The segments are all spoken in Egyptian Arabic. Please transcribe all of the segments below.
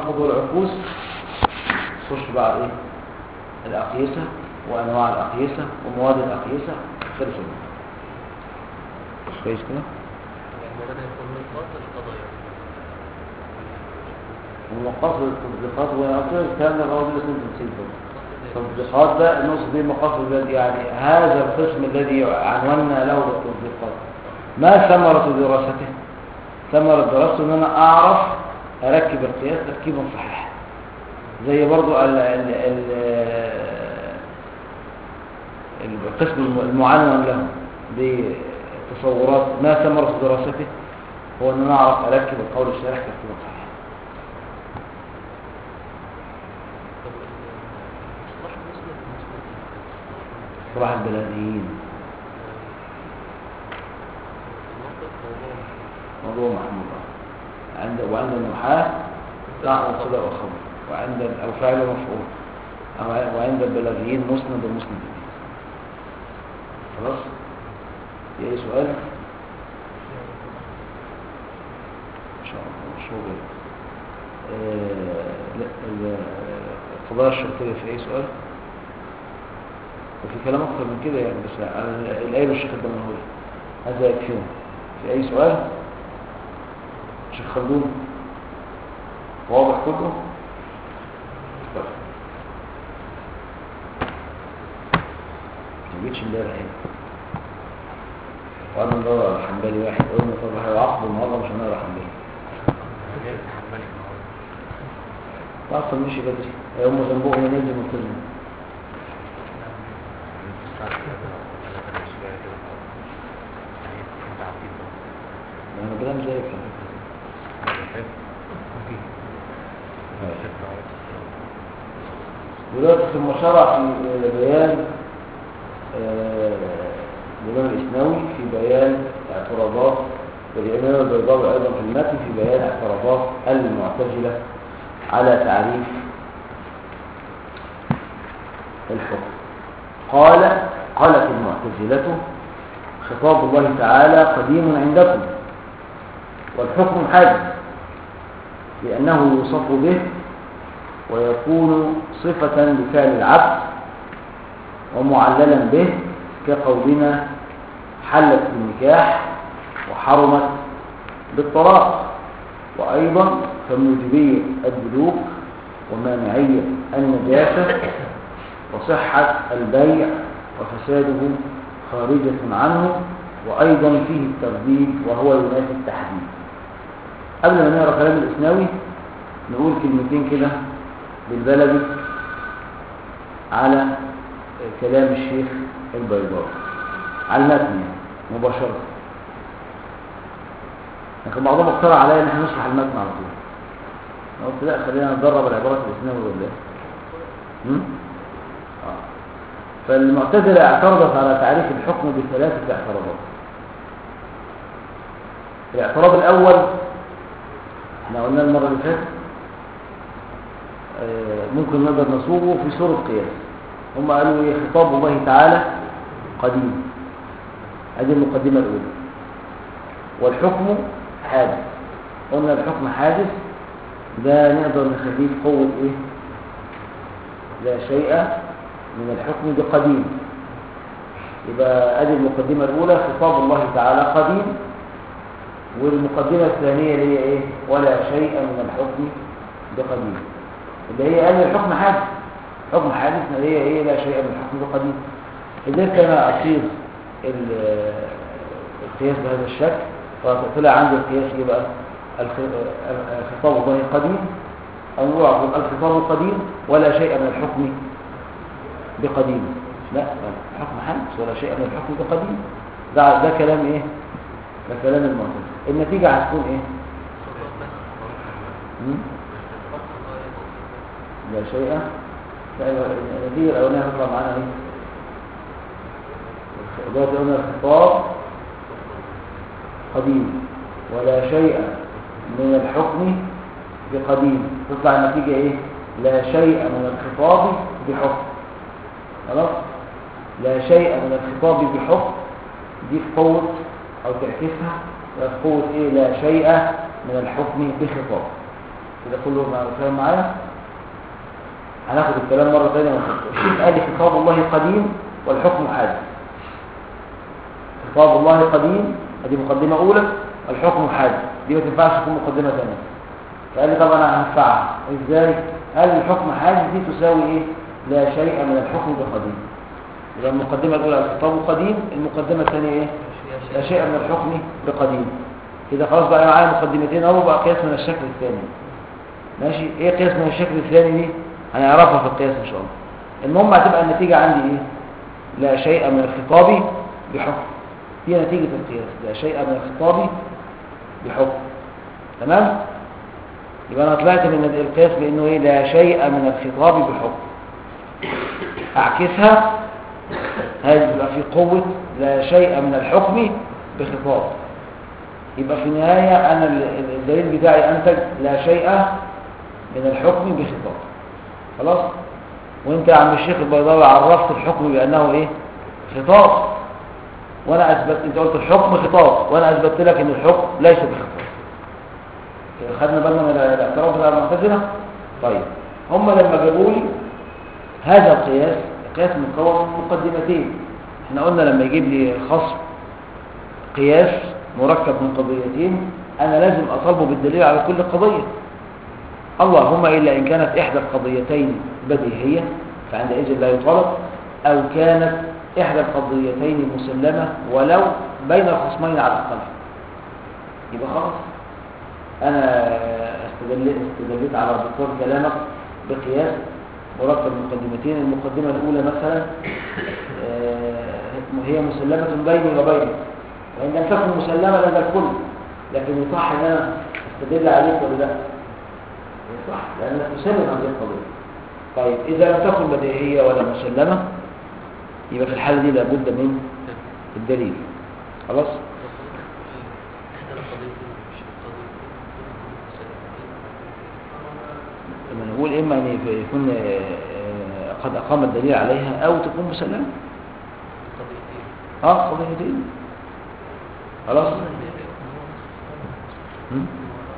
التناقض والعكوس خش بقى ايه الأقيسة وأنواع الأقيسة ومواد الأقيسة خلص الموضوع. كويس كده يعني بدأ يكون من قاصر القضايا ومقاصد التطبيقات وانا قلت لك الكلام ده هو لازم تنسيبه التطبيقات ده نقصد بيه مقاصد الذي يعني هذا القسم الذي عنونا له بالتطبيقات ما ثمرة دراسته ثمرة دراسته ان انا اعرف اركب القياس تركيبا صحيحا زي برضو ال ال ال القسم المعنون له بتصورات ما ثمرة دراسته هو ان انا اعرف اركب القول الشارح تركيبا صحيحا طب المصطلح المسند المسند صلاح البلديين المنطق موضوع موضوع محمود عند وعند النحاة لا وصدق وخبر وعند أو فعل مفعول أو- وعند البلاغيين مسند ومسند إليه. خلاص في أي سؤال إن شاء الله شو غير آه، لا ال- القضايا الشرطية في أي سؤال وفي كلام أكتر من كده يعني بس على الآية والشيخ الدمنهوري هذا يكفيهم في أي سؤال شيخ خلدون واضح كله طيب. ما جيتش امبارح هنا وقعدنا ندور على حنبلي واحد قلنا طب هيعاقبوا النهارده مش هنقرا حنبلي اصلا مشي بدري هم ذنبهم ينزل ملتزم انا كلام زيك على فكرة. دلوقتي ثم شرع في بيان آه، الإمام الإسناوي في بيان اعتراضات والإمام البيضاوي أيضا في المتن في بيان اعتراضات المعتزلة على تعريف الحكم قال قالت المعتزلة خطاب الله تعالى قديم عندكم والحكم حادث لأنه يوصف به ويكون صفة لفعل العبد ومعللا به كقولنا حلت بالنكاح وحرمت بالطلاق وأيضا فموجبية البلوغ ومانعية النجاسة وصحة البيع وفساده خارجة عنه وأيضا فيه الترديد وهو ينافي التحديد قبل ما نقرأ كلام الإسناوي نقول كلمتين كده بالبلدي على كلام الشيخ البيضاوي على المتن يعني مباشرة لكن بعضهم اقترح عليا ان احنا نشرح المتن على طول انا قلت لا خلينا نتدرب العبارات الاسلاميه ولا هم؟ آه. فالمعتزله اعترضت على تعريف الحكم بثلاثه اعتراضات الاعتراض الاول احنا قلنا المره اللي فاتت آه، ممكن نقدر نصوغه في صوره قياس هم قالوا ايه خطاب الله تعالى قديم هذه المقدمه الاولى والحكم حادث قلنا الحكم حادث ده نقدر نخليه في قوة ايه لا شيء من الحكم بقديم يبقى ادي المقدمة الاولى خطاب الله تعالى قديم والمقدمة الثانية اللي هي ايه ولا شيء من الحكم بقديم اللي هي قال الحكم حادث حكم حادث اللي هي ايه لا شيء من الحكم بقديم إذا كان أصير ال- القياس بهذا الشكل فطلع عندي القياس يبقى الخ- الخطاب الله قديم أو نقول عفوا الخطاب قديم ولا شيء من الحكم بقديم لا الحكم حادث ولا شيء من الحكم بقديم ده ده كلام ايه ده كلام المعتزله النتيجه هتكون ايه مم؟ لا شيء لا النتيجه الاولانيه هتطلع معانا ايه دلوقتي قلنا الخطاب قديم ولا شيء من الحكم بقديم تطلع النتيجة ايه لا شيء من الخطاب بحكم خلاص لا شيء من الخطاب بحكم دي في قوة او تعكسها في قوة ايه لا شيء من الحكم بخطاب كده كله مع- فاهم معايا هناخد الكلام مرة تانية الشيخ قال لي خطاب الله قديم والحكم حادث خطاب الله قديم ادي مقدمة أولى الحكم حادث دي ما تنفعش تكون مقدمة ثانية فقال لي طبعا انا هنفعها ازاي قال لي الحكم حادث دي تساوي ايه لا شيء من الحكم بقديم يبقى المقدمة الأولى الخطاب قديم المقدمة الثانية ايه لا شيء من الحكم بقديم كده خلاص بقى معايا مقدمتين اهو بقى قياس من الشكل الثاني ماشي ايه قياس من الشكل الثاني دي هنعرفها في القياس ان شاء الله المهم هتبقى النتيجة عندي ايه لا شيء من الخطاب بحكم هي نتيجة القياس لا شيء من الخطاب بحكم تمام يبقى انا طلعت من القياس بانه ايه لا شيء من الخطاب بحكم اعكسها هذه يبقى في قوة لا شيء من الحكم بخطاب يبقى في النهاية أنا ال- ال- الدليل بتاعي أنتج لا شيء من الحكم بخطاب خلاص وانت يا عم الشيخ البيضاوي عرفت الحكم بأنه ايه خطاب وانا اثبت انت قلت الحكم خطاب وانا اثبتت لك ان الحكم ليس بخطاب كده خدنا بالنا من الاعتراف بتاع المعتزله طيب هم لما جابوا لي هذا القياس القياس مكون من مقدمتين احنا قلنا لما يجيب لي خصم قياس مركب من قضيتين انا لازم اطالبه بالدليل على كل قضيه اللهم الا ان كانت احدى القضيتين بديهيه فعندئذ لا يطالب او كانت احدى القضيتين مسلمه ولو بين الخصمين على الاقل يبقى خلاص انا استدلت استدلت على دكتور كلامك بقياس مركب مقدمتين المقدمه الاولى مثلا آه، هي مسلمه بيني وبينك وان لم تكن مسلمه لدى الكل لكن يصح ان انا استدل عليك ولا لا صح لانك تسلم هذه القضيه طيب اذا لم تكن بديهيه ولا مسلمه يبقى في الحاله دي لابد من الدليل خلاص احدى القضيتين مش القضيتين لما نقول اما ان يكون آه، آه، قد اقام الدليل عليها او تكون مسلمه القضيتين اه قضيتين خلاص هم؟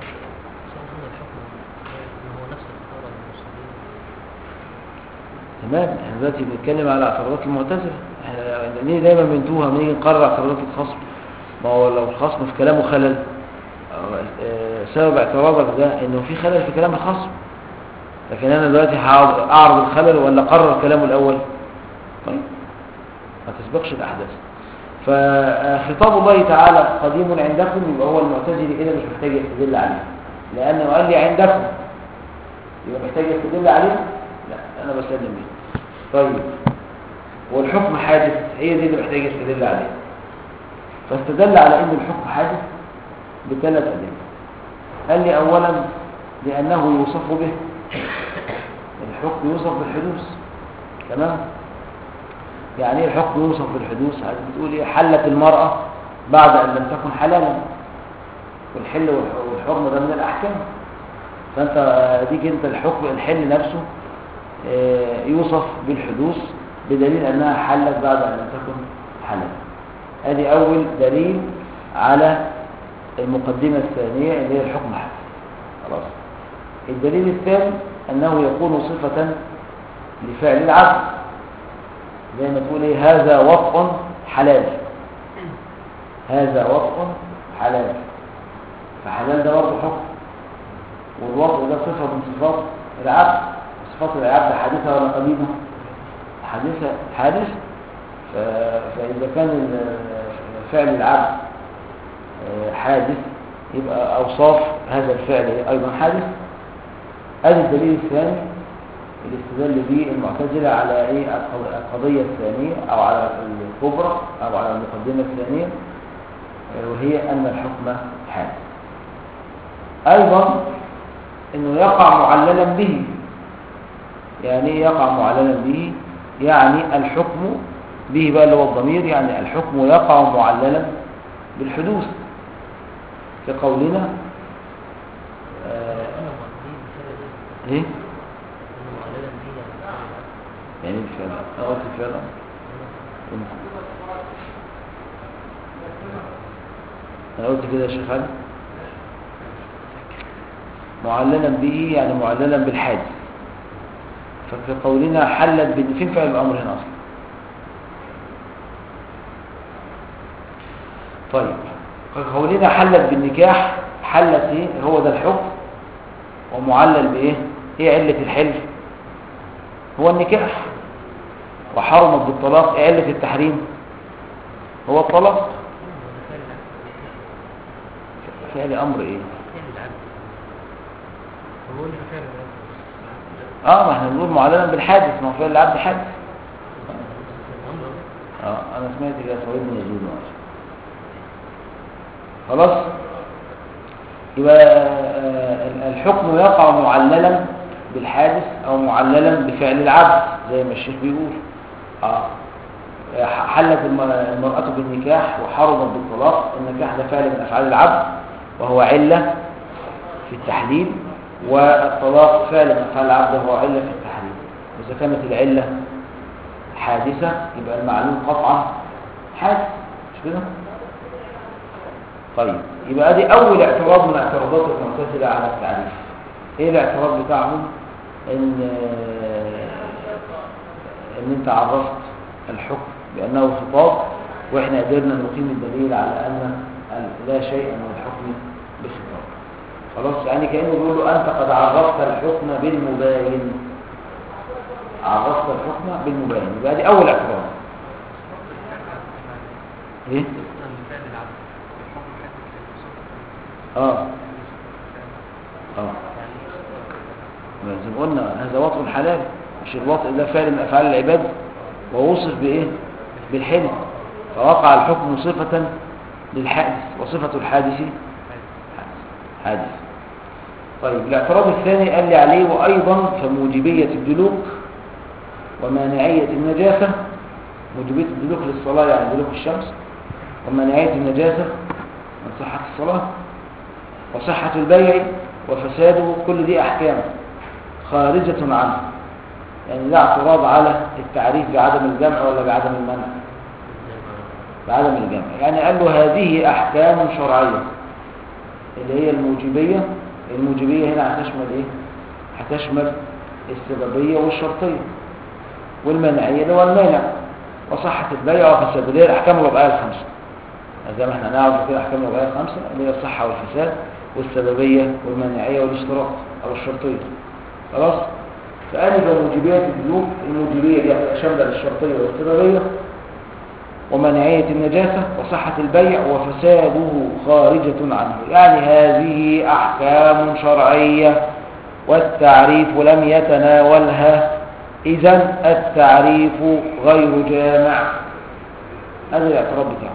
تمام احنا دلوقتي بنتكلم على اعتراضات المعتزله احنا ليه دايما بنتوها لما نيجي نقرر اعتراضات الخصم ما هو لو الخصم في كلامه خلل أو- آه، سبب اعتراضك ده انه في خلل في كلام الخصم لكن انا دلوقتي هقعد اعرض الخلل ولا اقرر كلامه الاول طيب ما تسبقش الاحداث فخطاب الله تعالى قديم عندكم يبقى هو المعتزلي كده مش محتاج يستدل عليه لانه قال لي عندكم يبقى محتاج يستدل عليه لا انا بسلم بيه طيب والحكم حادث هي دي اللي محتاج يستدل عليها فاستدل على ان الحكم حادث بثلاث ادله قال لي اولا لانه يوصف به الحكم يوصف بالحدوث تمام يعني ايه الحكم يوصف بالحدوث عايز بتقول ايه حلت المرأة بعد ان لم تكن حلالا والحل والح- والحرم ده من الاحكام فانت ديك انت الحكم الحل نفسه آه، يوصف بالحدوث بدليل انها حلت بعد ان لم تكن حلالا ادي اول دليل على المقدمة الثانية اللي هي الحكم حدث خلاص الدليل الثاني انه يكون صفة لفعل العبد زي ما تقول ايه هذا وطء حلال هذا وطء حلال فحلال ده برضه حكم والوطء ده صفة من صفات العبد صفات العبد حادثة ولا قديمة حادثة حادث ف- فإذا كان ال- فعل العبد آه، حادث يبقى أوصاف هذا الفعل أيضا حادث هذا الدليل الثاني اللي استدل به المعتزلة على ايه القض- القضية الثانية او على الكبرى او على المقدمة الثانية آه، وهي ان الحكم حادث ايضا انه يقع معللا به يعني ايه يقع معللا به يعني الحكم به بقى اللي هو الضمير يعني الحكم يقع معللا بالحدوث في قولنا آه، ايه يعني الفعل أنا قلت الفعل أنا قلت كده يا شيخ علي معللا به يعني معللا بالحادث ففي قولنا حلت بال... فين فعل الأمر هنا أصلا طيب قولنا حلت بالنكاح حلت ايه هو ده الحكم ومعلل بايه ايه علة الحل هو النكاح وحرمت بالطلاق ايه علة التحريم هو الطلاق فعل امر ايه هو اللي فعلا اه ما احنا بنقول معللا بالحادث ما هو فعل العبد حادث اه انا سمعت كده سويد بن يزيد ماشي خلاص يبقى آه، الحكم يقع معللا بالحادث او معللا بفعل العبد زي ما الشيخ بيقول اه حلت الم- المرأة بالنكاح وحرمت بالطلاق النكاح ده فعل من افعال العبد وهو علة في التحليل والطلاق فعل من افعال العبد وهو علة في التحليل واذا كانت العلة حادثة يبقى المعلوم قطعا حادث مش كده طيب يبقى دي اول اعتراض من اعتراضات المعتزله على التعريف ايه الاعتراض بتاعهم ان ان انت عرفت الحكم بانه خطاب واحنا قدرنا نقيم الدليل على ان لا شيء من الحكم بخطاب خلاص يعني كانه بيقول له انت قد عرفت الحكم بالمباين عرفت الحكم بالمباين يبقى دي اول اعتراض ايه اه اه زي ما قلنا هذا وطء الحلال مش الوطء ده فعل من افعال العباد ووصف بايه بالحلم فوقع الحكم صفة للحادث وصفة الحادث حادث طيب الاعتراض الثاني قال لي عليه وايضا فموجبية الدلوك ومانعية النجاسة موجبية الدلوك للصلاة يعني دلوك الشمس ومانعية النجاسة من صحة الصلاة وصحة البيع وفساده كل دي أحكام خارجة عنه يعني لا اعتراض على التعريف بعدم الجمع ولا بعدم المنع بعدم الجمع يعني قال له هذه أحكام شرعية اللي هي الموجبية الموجبية هنا هتشمل إيه؟ هتشمل السببية والشرطية والمنعية اللي هو المانع وصحة البيع وفساده اللي هي الأحكام الوضعية الخمسة زي ما احنا نعرف كده احكام الوضعيه الخمسه اللي هي الصحه والفساد والسببيه والمانعيه والاشتراط او الشرطيه خلاص فقال موجبات الذنوب الموجبيه دي هتبقى شامله للشرطيه والسببيه ومانعيه النجاسه وصحه البيع وفساده خارجه عنه يعني هذه احكام شرعيه والتعريف لم يتناولها اذا التعريف غير جامع هذا الاعتراض بتاعه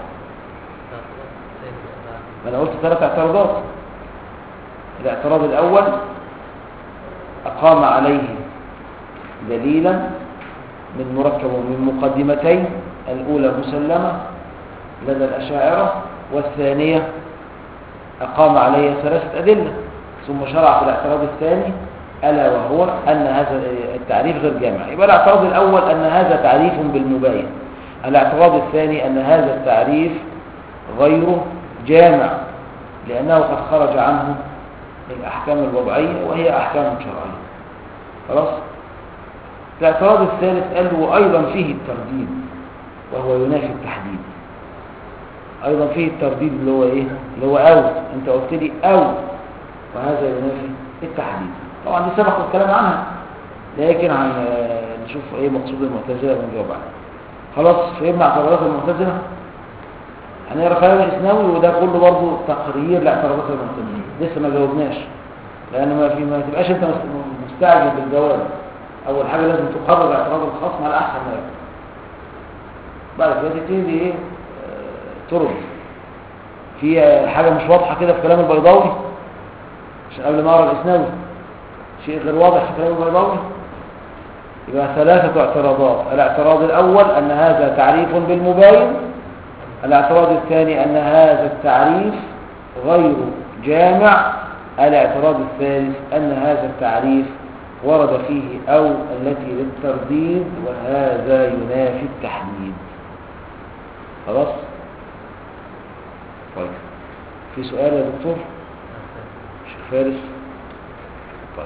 ما انا قلت ثلاث اعتراضات الاعتراض الاول اقام عليه دليلا من مركب من مقدمتين الاولى مسلمه لدى الاشاعره والثانيه اقام عليه ثلاثه ادله ثم شرع في الاعتراض الثاني الا وهو ان هذا التعريف غير جامع يبقى الاعتراض الاول ان هذا تعريف بالمباين الاعتراض الثاني ان هذا التعريف غير جامع لأنه قد خرج عنه الأحكام الوضعية وهي أحكام شرعية خلاص الاعتراض الثالث قال وأيضا فيه الترديد وهو ينافي التحديد أيضا فيه الترديد اللي هو إيه اللي هو أو أنت قلت لي أو وهذا ينافي التحديد طبعا دي سبق الكلام عنها لكن عن نشوف ايه مقصود المعتزله ونجاوب عنها خلاص فهمنا اعتراضات المعتزله هنقرا كلام الاسناوي وده كله برضه تقرير لاعتراضات المعتزله لسه ما جاوبناش لان ما في ما تبقاش انت مستعجل بالجواب اول حاجه لازم تقرر اعتراض الخصم على احسن ما يكون بعد كده تبتدي ايه ترد في حاجه مش واضحه كده في كلام البيضاوي عشان قبل ما اقرا الاسناوي شيء غير واضح في كلام البيضاوي يبقى ثلاثه اعتراضات الاعتراض الاول ان هذا تعريف بالمباين الاعتراض الثاني أن هذا التعريف غير جامع الاعتراض الثالث أن هذا التعريف ورد فيه أو التي للترديد وهذا ينافي التحديد خلاص طيب في سؤال يا دكتور شيخ فارس طيب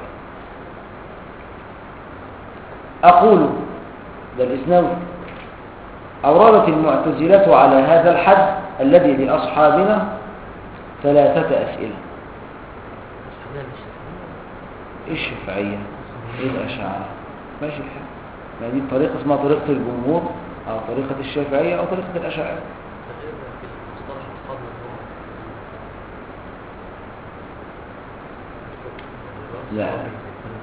أقول ده الإسناوي أوردت المعتزلة على هذا الحد الذي لأصحابنا ثلاثة أسئلة أصحابنا الشافعية إيه الشفعية إيه الأشاعرة ماشي الحال ما دي طريقة اسمها طريقة الجمهور أو طريقة الشافعية أو طريقة الأشاعرة ده غير في المصطلح أصحابنا اللي هم لا.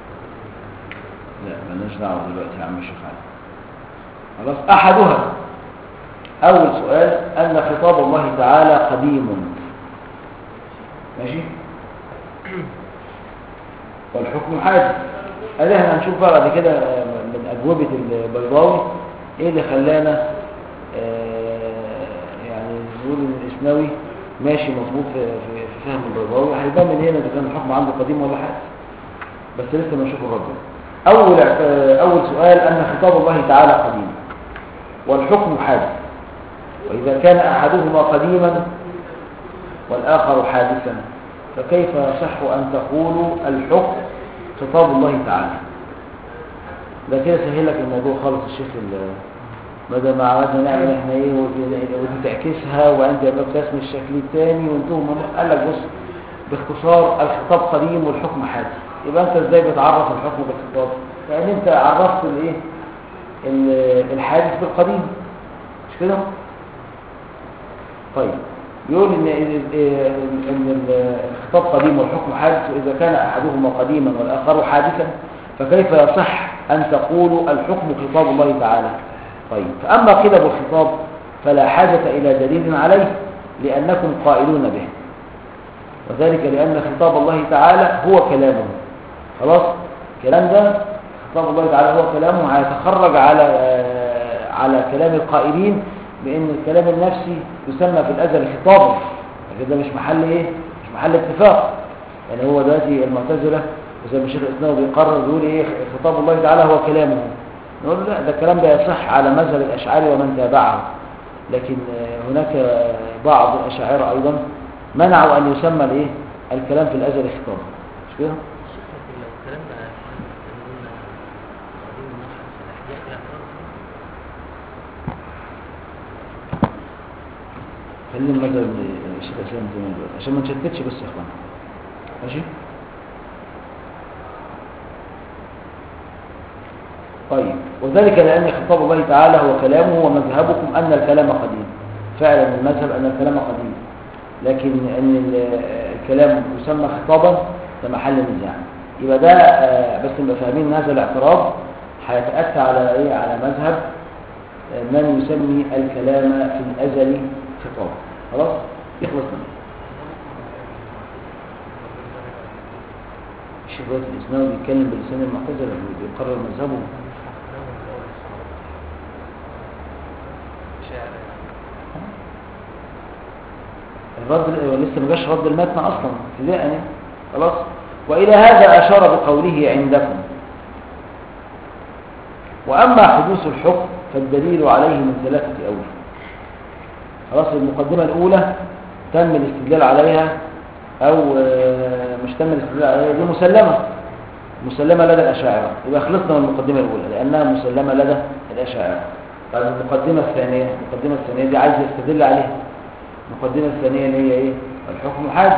لا مالناش دعوة دلوقتي يا عم الشيخ علي خلاص أحدها أول سؤال أن خطاب الله تعالى قديم ماشي والحكم حادث ادي احنا هنشوف بقى بعد كده من أجوبة البيضاوي إيه اللي خلانا آه، يعني نقول إن الإسناوي ماشي مظبوط في في- في فهم البيضاوي هيبان من هنا إذا كان الحكم عنده قديم ولا حادث بس لسه ما نشوف الرد أول آه، أول سؤال أن خطاب الله تعالى قديم والحكم حادث وإذا كان أحدهما قديما والآخر حادثا فكيف يصح أن تقولوا الحكم خطاب الله تعالى ده كده سهل لك الموضوع خالص الشيخ ال- بدل ما عملنا نعمل احنا ايه ودي ودي تعكسها وانت يبقى رسم الشكل الثاني وانتم قال لك بص باختصار الخطاب قديم والحكم حادث يبقى انت ازاي بتعرف الحكم بالخطاب يعني انت عرفت الايه ال- الحادث بالقديم مش كده طيب يقول ان ان إن الخطاب قديم والحكم حادث واذا كان احدهما قديما والاخر حادثا فكيف يصح ان تقولوا الحكم خطاب الله تعالى طيب فاما قلب الخطاب فلا حاجه الى دليل عليه لانكم قائلون به وذلك لان خطاب الله تعالى هو كلامه خلاص الكلام ده خطاب الله تعالى هو كلامه هيتخرج على على كلام القائلين بان الكلام النفسي يسمى في الازل خطابا لكن ده مش محل ايه مش محل اتفاق يعني هو دلوقتي المعتزله وزي ما الشيخ الاسلام بيقرر بيقول ايه خطاب الله تعالى هو كلامه نقول لا ده الكلام ده يصح على مذهب الاشاعره ومن تابعه لكن آه، هناك بعض الاشاعره ايضا منعوا ان يسمى الايه الكلام في الازل خطابا مش كده الشيخ لكن لو الكلام ده قلنا قديم النحو في الأحياء يعتبر خلينا مثلا الشيخ الاسلام زي ما دلوقتي عشان ما نشتتش بس يا اخوان ماشي طيب وذلك لأن خطاب الله تعالى هو كلامه ومذهبكم أن الكلام قديم فعلا المذهب أن الكلام قديم لكن أن ال- الكلام يسمى خطابا ده محل نزاع يبقى ده آه، بس نبقى فاهمين إن هذا الاعتراض هيتأتى على إيه على مذهب آه، من يسمي الكلام في الأزل خطابا خلاص يخلص منه الشيخ دلوقتي الإسلام بيتكلم بلسان المعتزلة بيقرر مذهبه شاعر الرد هو لسه ما جاش رد المتن اصلا ابتداء يعني خلاص والى هذا اشار بقوله عندكم واما حدوث الحكم فالدليل عليه من ثلاثه اوجه خلاص المقدمه الاولى تم الاستدلال عليها او آه، مش تم الاستدلال عليها دي مسلمه مسلمه لدى الاشاعره يبقى خلصنا من المقدمه الاولى لانها مسلمه لدى الاشاعره طيب المقدمه الثانيه المقدمه الثانيه دي عايز يستدل عليها المقدمة الثانية اللي هي ايه الحكم حادث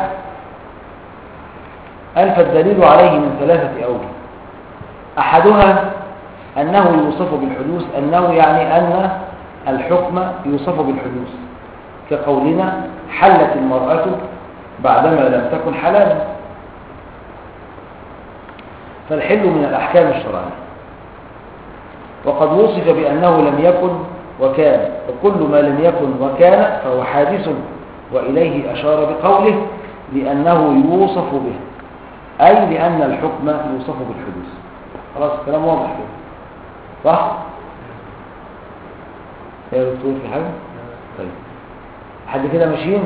قال فالدليل عليه من ثلاثة أوجه أحدها أنه يوصف بالحدوث أنه يعني أن الحكم يوصف بالحدوث كقولنا حلت المرأة بعدما لم تكن حلالا فالحل من الأحكام الشرعية وقد وصف بأنه لم يكن وكان وكل ما لم يكن وكان فهو حادث وإليه أشار بقوله لأنه يوصف به أي لأن الحكم يوصف بالحدوث خلاص كلام واضح كده صح؟ يا دكتور في حاجة؟ طيب حد كده ماشيين؟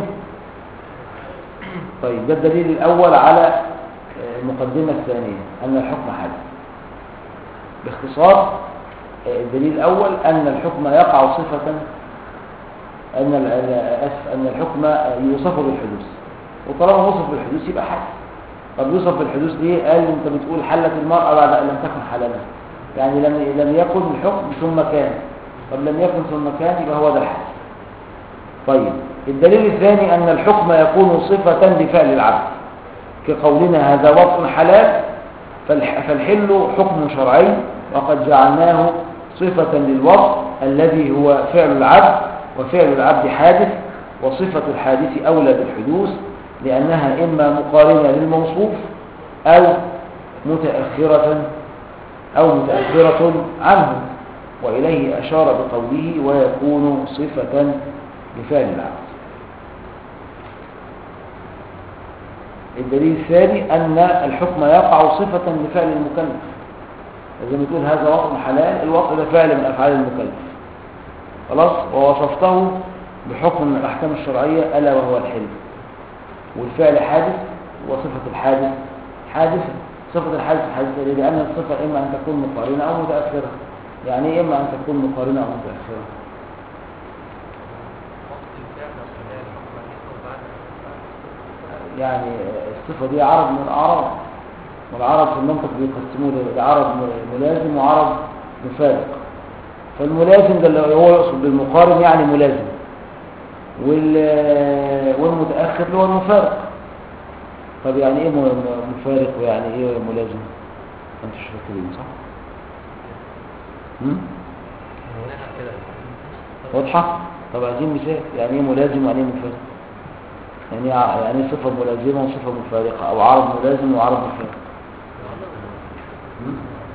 طيب ده الدليل الأول على آه، المقدمة الثانية أن الحكم حادث باختصار الدليل الأول أن الحكم يقع صفة أن ال- ال- أسف أن الحكم يوصف بالحدوث وطالما وصف بالحدوث يبقى حادث طب يوصف بالحدوث ليه قال انت بتقول حلت المرأة بعد ان لم تكن حللا يعني لم لم يكن الحكم ثم كان طب لم يكن ثم كان يبقى هو ده الحدث طيب الدليل الثاني أن الحكم يكون صفة لفعل العبد كقولنا هذا وطء حلال فالح- فالحل حكم شرعي وقد جعلناه صفة للوطء الذي هو فعل العبد وفعل العبد حادث وصفة الحادث أولى بالحدوث لأنها إما مقارنة للموصوف أو متأخرة أو متأخرة عنه وإليه أشار بقوله ويكون صفة لفعل العبد الدليل الثاني أن الحكم يقع صفة لفعل المكلف زي ما تقول هذا وطن حلال الوطن ده فعل من أفعال المكلف خلاص ووصفته بحكم من الأحكام الشرعية ألا وهو الحلم والفعل حادث وصفة الحادث حادثة صفة الحادث حادثة ليه؟ لأن الصفة إما أن تكون مقارنة أو متأخرة يعني إيه إما أن تكون مقارنة أو متأخرة وقت الفعل أصل هي الحكم يكون بعد يعني الصفة دي عرض من الأعراض والعرض في المنطق بيقسموه ده- ده عرض م- ملازم وعرض مفارق فالملازم ده اللي هو يقصد بالمقارن يعني ملازم وال- والمتأخر اللي هو المفارق طب يعني ايه م- م- مفارق ويعني ايه ملازم انت مش فاكرين صح هم؟ هناك كده واضحة طب عايزين مثال يعني ايه ملازم ويعني ايه مفارق يعني ايه ع- يعني ايه صفة ملازمة وصفة مفارقة او عرض ملازم وعرض مفارق هم؟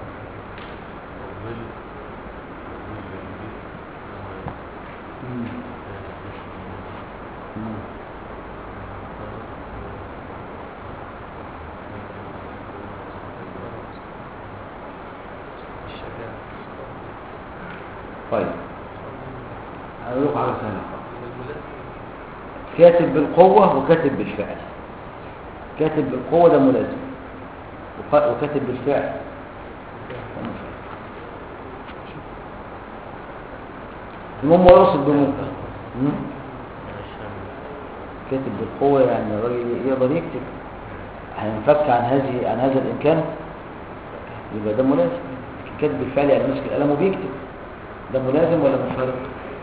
مم. مم. الشجاعة طيب هقول لكم حاجة سهلة والملازم كاتب بالقوة وكاتب بالفعل كاتب بالقوة ده ملازم وق- وكاتب بالفعل ده مفعل. المهم هو يقصد بمنكر مم؟ كاتب بالقوة يعني الراجل يقدر يكتب هينفك عن هذه عن هذا الإمكان يبقى ده ملازم كاتب بالفعل يعني ماسك القلم وبيكتب ده ملازم ولا مفارق؟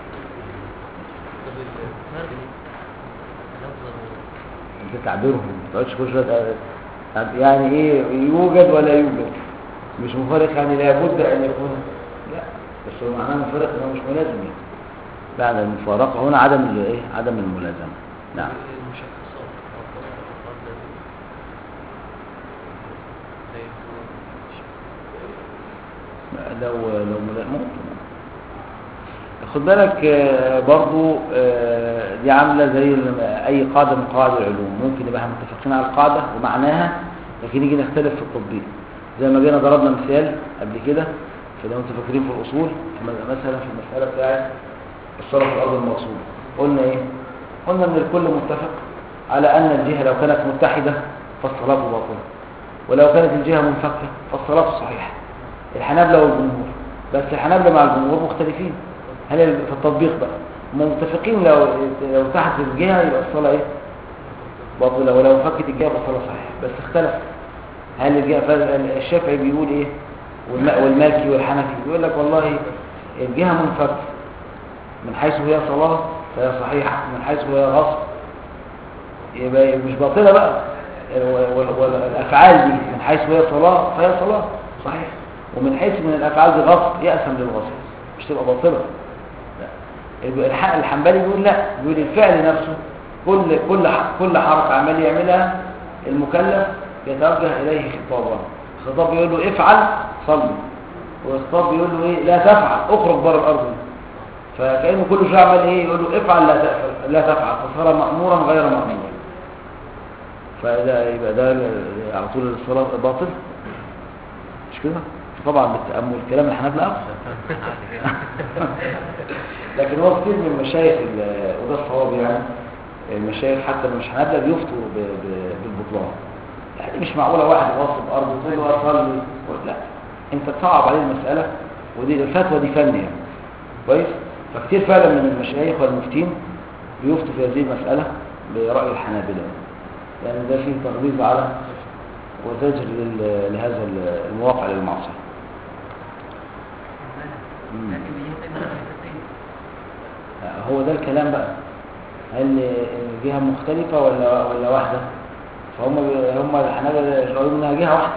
طب الفرق نظر انت تعبيرهم ما تقعدش كل شويه تق- طب يعني ايه يوجد ولا يوجد مش مفارق يعني لابد ان يكون لا بس هو معناه مفارق ان هو مش ملازم يعني بعد المفارقه هنا عدم ال- ايه عدم الملازمه نعم المشخصات قبل زي لو لو ملا- ممكن خد بالك آه، برضو آه، دي عامله زي ال- اي قاعده من قواعد العلوم ممكن نبقى احنا متفقين على القاعده ومعناها لكن نيجي نختلف في التطبيق زي ما جينا ضربنا مثال قبل كده فلو انتوا فاكرين في الاصول في م- مثلا في المساله بتاعت الصرف في الارض المغصوبه قلنا ايه قلنا ان الكل متفق على ان الجهه لو كانت متحده فالصلاه باطله ولو كانت الجهه منفكه فالصلاه صحيحه الحنابلة والجمهور بس الحنابلة مع الجمهور مختلفين هل ال- في التطبيق بقى هم متفقين لو لو تحت الجهة يبقى الصلاة ايه باطلة ولو فكت الجهة يبقى الصلاة صحيحة بس اختلف هل الجهة فالشافعي بيقول ايه والم- والمالكي والحنفي بيقول لك والله الجهة منفكة من حيث هي صلاة فهي صحيحة من حيث هي غصب يبقى مش باطلة بقى وال- وال- والأفعال دي من حيث هي صلاة فهي صلاة صحيح ومن حيث من الأفعال دي غصب يأسم للغصب مش تبقى باطلة لا. يبقى الح- الحنبلي بيقول لا بيقول الفعل نفسه كل كل ح- كل حركة عمال يعملها المكلف يتوجه إليه خطابا خطاب يقول له افعل صلي وخطاب بيقول له ايه لا تفعل اخرج بره الأرض دي. فكأنه كل شوية عمال ايه يقول له افعل لا تفعل لا تفعل فصار مأمورا غير مأمور فده يبقى ده ال- على طول الصلاة باطل مش كده طبعا بالتأمل كلام الحنابلة أقصى لكن هو كتير من المشايخ ال- وده الصواب يعني المشايخ حتى مش حنابلة بيفتوا ب- ب- بالبطلان يعني مش معقولة واحد يغصب أرض وتقول له أصلي لا أنت تصعب عليه المسألة ودي الفتوى دي فن يعني كويس فكتير فعلا من المشايخ والمفتين بيفتوا في هذه المسألة برأي الحنابلة يعني ده فيه تغليظ على وزجر لل- لهذا ال- المواقع للمعصية مم. لكن بجهتين مختلفتين هو ده الكلام بقى هل الجهة مختلفة ولا ولا واحدة فهم بي- هم الحنابلة يقولوا انها جهة واحدة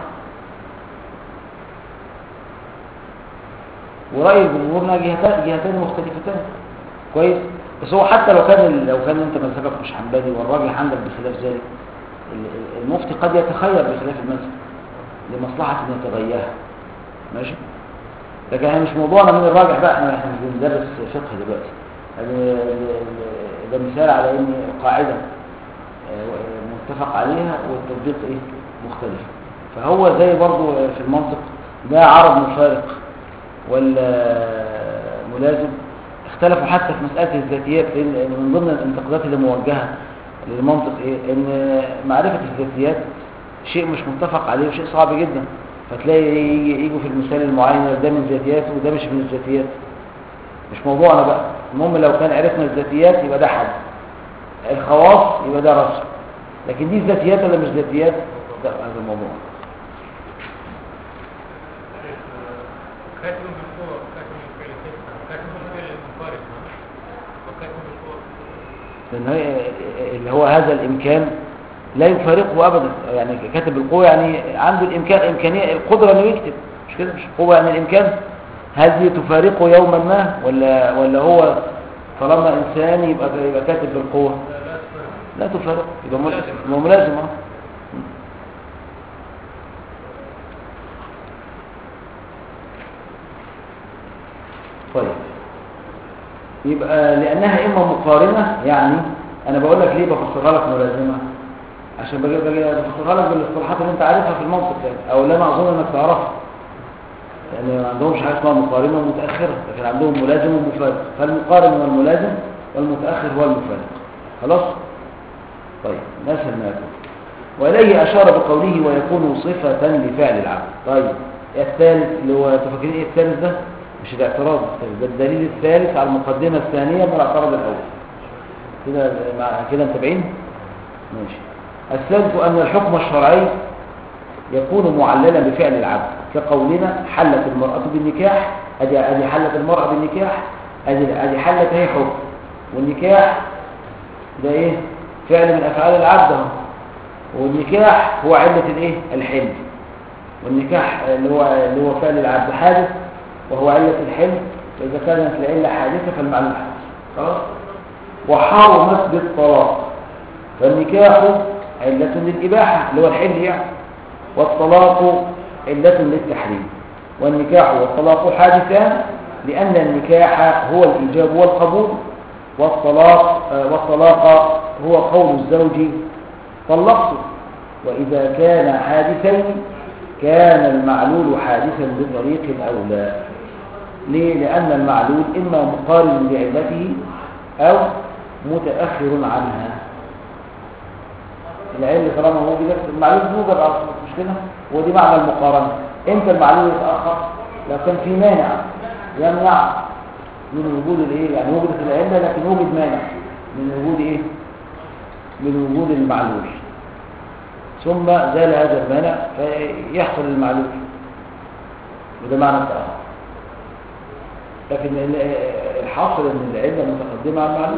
ورأي الجمهور انها جهتان جهتين مختلفتان كويس بس هو حتى لو كان ال- لو كان انت مذهبك مش حنبلي والراجح عندك بخلاف ذلك ال- ال- المفتي قد يتخير بخلاف المذهب لمصلحة ان يتغيرها ماشي لكن احنا مش موضوعنا من الراجح بقى احنا احنا مش بندرس فقه دلوقتي هذا- ده مثال على ان قاعده آه، متفق عليها والتطبيق ايه مختلف فهو زي برضو في المنطق ده عرض مفارق ولا ملازم اختلفوا حتى في مسألة الذاتيات لأن لأن من ضمن الانتقادات اللي موجهة للمنطق ايه ان معرفة الذاتيات شيء مش متفق عليه وشيء صعب جدا فتلاقي يجي- يجوا في المثال المعين ده من ذاتيات وده مش من الذاتيات مش موضوعنا بقى المهم لو كان عرفنا الذاتيات يبقى ده حد الخواص يبقى ده رسم لكن دي ذاتيات ولا مش ذاتيات ده هذا الموضوع كاتب بالقوة كاتب بالفعل تسعة كاتب بالفعل المفارق وكاتب بالقوة لان هي اللي هو هذا الامكان لا يفارقه ابدا يعني كاتب القوه يعني عنده الامكان امكانيه القدره انه يكتب مش كده مش قوه يعني الامكان هل دي تفارقه يوما ما ولا ولا هو طالما انسان يبقى يبقى كاتب بالقوه لا لا تفرق لا تفارق يبقى مل- يبقى ملازم اه طيب يبقى لانها اما مقارنه يعني انا بقول لك ليه بفسرها لك ملازمه عشان باجي باجي بفسرها لك بالاصطلاحات اللي انت عارفها في المنطق يعني او اللي انا اظن انك تعرفها يعني ما عندهمش حاجه اسمها مقارنه ومتاخره لكن عندهم ملازم ومفارق فالمقارن هو الملازم والمتاخر هو المفارق خلاص طيب نسأل ما يكون وإليه أشار بقوله ويكون صفة لفعل العبد طيب الثالث اللي هو تفكرين ايه الثالث ده مش الاعتراض الثالث ده الدليل الثالث على المقدمة الثانية من الاعتراض الأول كده مع كده متابعين ماشي الثالث أن الحكم الشرعي يكون معللا بفعل العبد كقولنا حلت المرأة بالنكاح أدي أدي حلت المرأة بالنكاح أدي أدي حلت هي حكم والنكاح ده ايه فعل من افعال العبد اهو والنكاح هو علة الايه الحل والنكاح اللي هو اللي هو فعل العبد حادث وهو علة الحل فإذا كانت العلة حادثة فالمعنى حادث خلاص وحرمت بالطلاق فالنكاح علة للإباحة اللي هو الحل يعني والطلاق علة للتحريم والنكاح والطلاق حادثان لأن النكاح هو الإيجاب والقبول والطلاق آه، والطلاق هو قول الزوج طلقته وإذا كان حادثين كان المعلول حادثا بطريق الأولى ليه؟ لأن المعلول إما مقارن بعلته أو متأخر عنها العلة طالما وجدت المعلول يوجد على طول مش كده ودي معنى المقارنة امتى المعلول يتأخر لو كان في مانع يمنع من وجود الايه يعني وجدت العلة لكن وجد مانع من وجود ايه من وجود المعلول ثم زال هذا المانع فيحصل المعلول وده معنى التأخر لكن ال- الحاصل ان العلة متقدمة على المعلول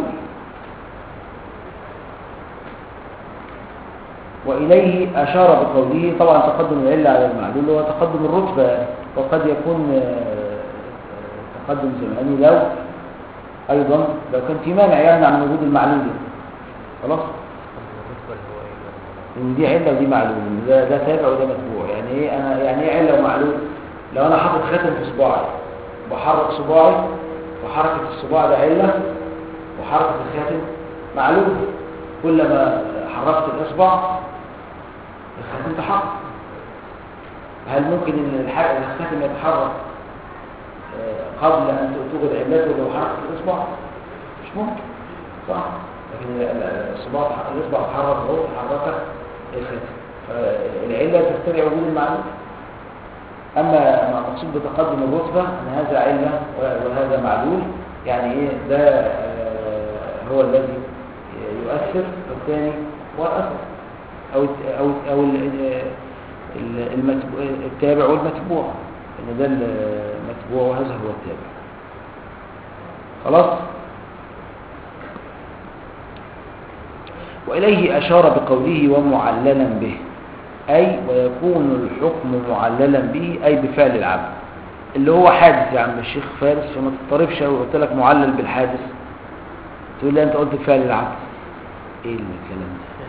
وإليه أشار بقوله طبعا تقدم العلة على المعلول هو تقدم الرتبة وقد يكون آه، تقدم زماني لو أيضا لو كان في مانع يمنع من وجود المعلول ده. خلاص الرتبة اللي هو ايه ان دي عله ودي معلول ده ده تابع وده متبوع يعني ايه انا يعني ايه عله ومعلول لو انا حاطط خاتم في صباعي بحرك صباعي وحركه الصباع ده عله وحركه الخاتم معلول كلما حركت الاصبع الخاتم تحرك هل ممكن ان الح- الخاتم يتحرك آه، قبل ان توجد علته لو حركت الاصبع مش ممكن صح لكن ال- ال- الصباع الاصبع اتحرك اهو حركه الخاتم فالعله تستدعي وجود المعلوم اما ما مقصود بتقدم الرتبه ان هذا عله و- وهذا معلول يعني ايه ده آه، هو الذي يؤثر والثاني هو الاثر او الت- او او ال- ال- المتبوع التابع والمتبوع ان ده المتبوع وهذا هو التابع خلاص وإليه أشار بقوله ومعللا به أي ويكون الحكم معللا به أي بفعل العبد اللي هو حادث يا عم الشيخ فارس فما تضطربش لو قلت لك معلل بالحادث تقول لي أنت قلت بفعل العبد إيه الكلام ده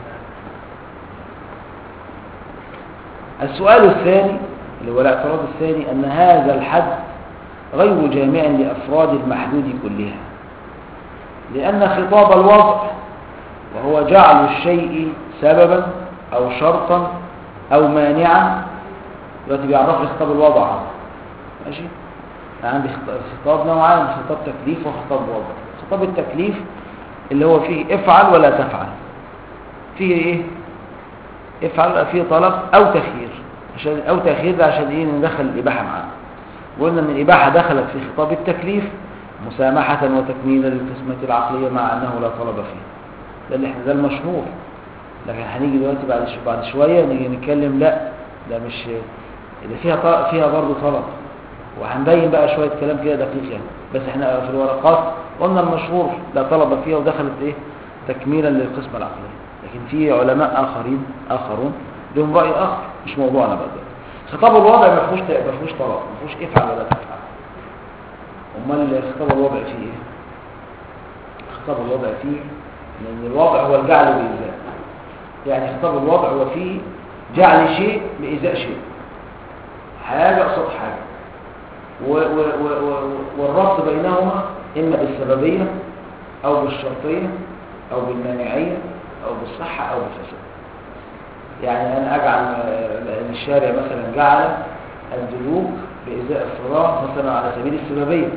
السؤال الثاني اللي هو الاعتراض الثاني أن هذا الحد غير جامع لأفراد المحدود كلها لأن خطاب الوضع وهو جعل الشيء سببا أو شرطا أو مانعا دلوقتي بيعرف لي خطاب الوضع ماشي عندي خط- خطاب نوعان خطاب تكليف وخطاب وضع خطاب التكليف اللي هو فيه افعل ولا تفعل فيه ايه افعل فيه طلب او تخيير عشان او تاخير ده عشان ايه ندخل الاباحه معانا وقلنا ان الاباحه دخلت في خطاب التكليف مسامحه وتكميلا للقسمه العقليه مع انه لا طلب فيه ده اللي احنا ده المشهور لكن هنيجي دلوقتي بعد شو بعد شويه نيجي نتكلم لا ده مش اللي فيها ط- فيها برضه طلب وهنبين بقى شويه كلام كده دقيق يعني بس احنا في الورقات قلنا المشهور لا طلب فيها ودخلت ايه تكميلا للقسمه العقليه لكن في علماء اخرين اخرون لهم راي اخر مش موضوعنا بقى دلوقتي خطاب الوضع ما فيهوش ما فيهوش طلب ما فيهوش افعل ولا تفعل امال خطاب الوضع فيه ايه خطاب الوضع فيه لان الوضع هو الجعل بالايذاء يعني خطاب الوضع هو فيه جعل شيء بايذاء شيء حاجه قصاد حاجه و و و و والربط بينهما اما بالسببيه او بالشرطيه او بالمانعيه او بالصحه او بالفساد يعني انا اجعل آه، ان الشارع مثلا جعل الدلوك بازاء الصلاه مثلا على سبيل السببيه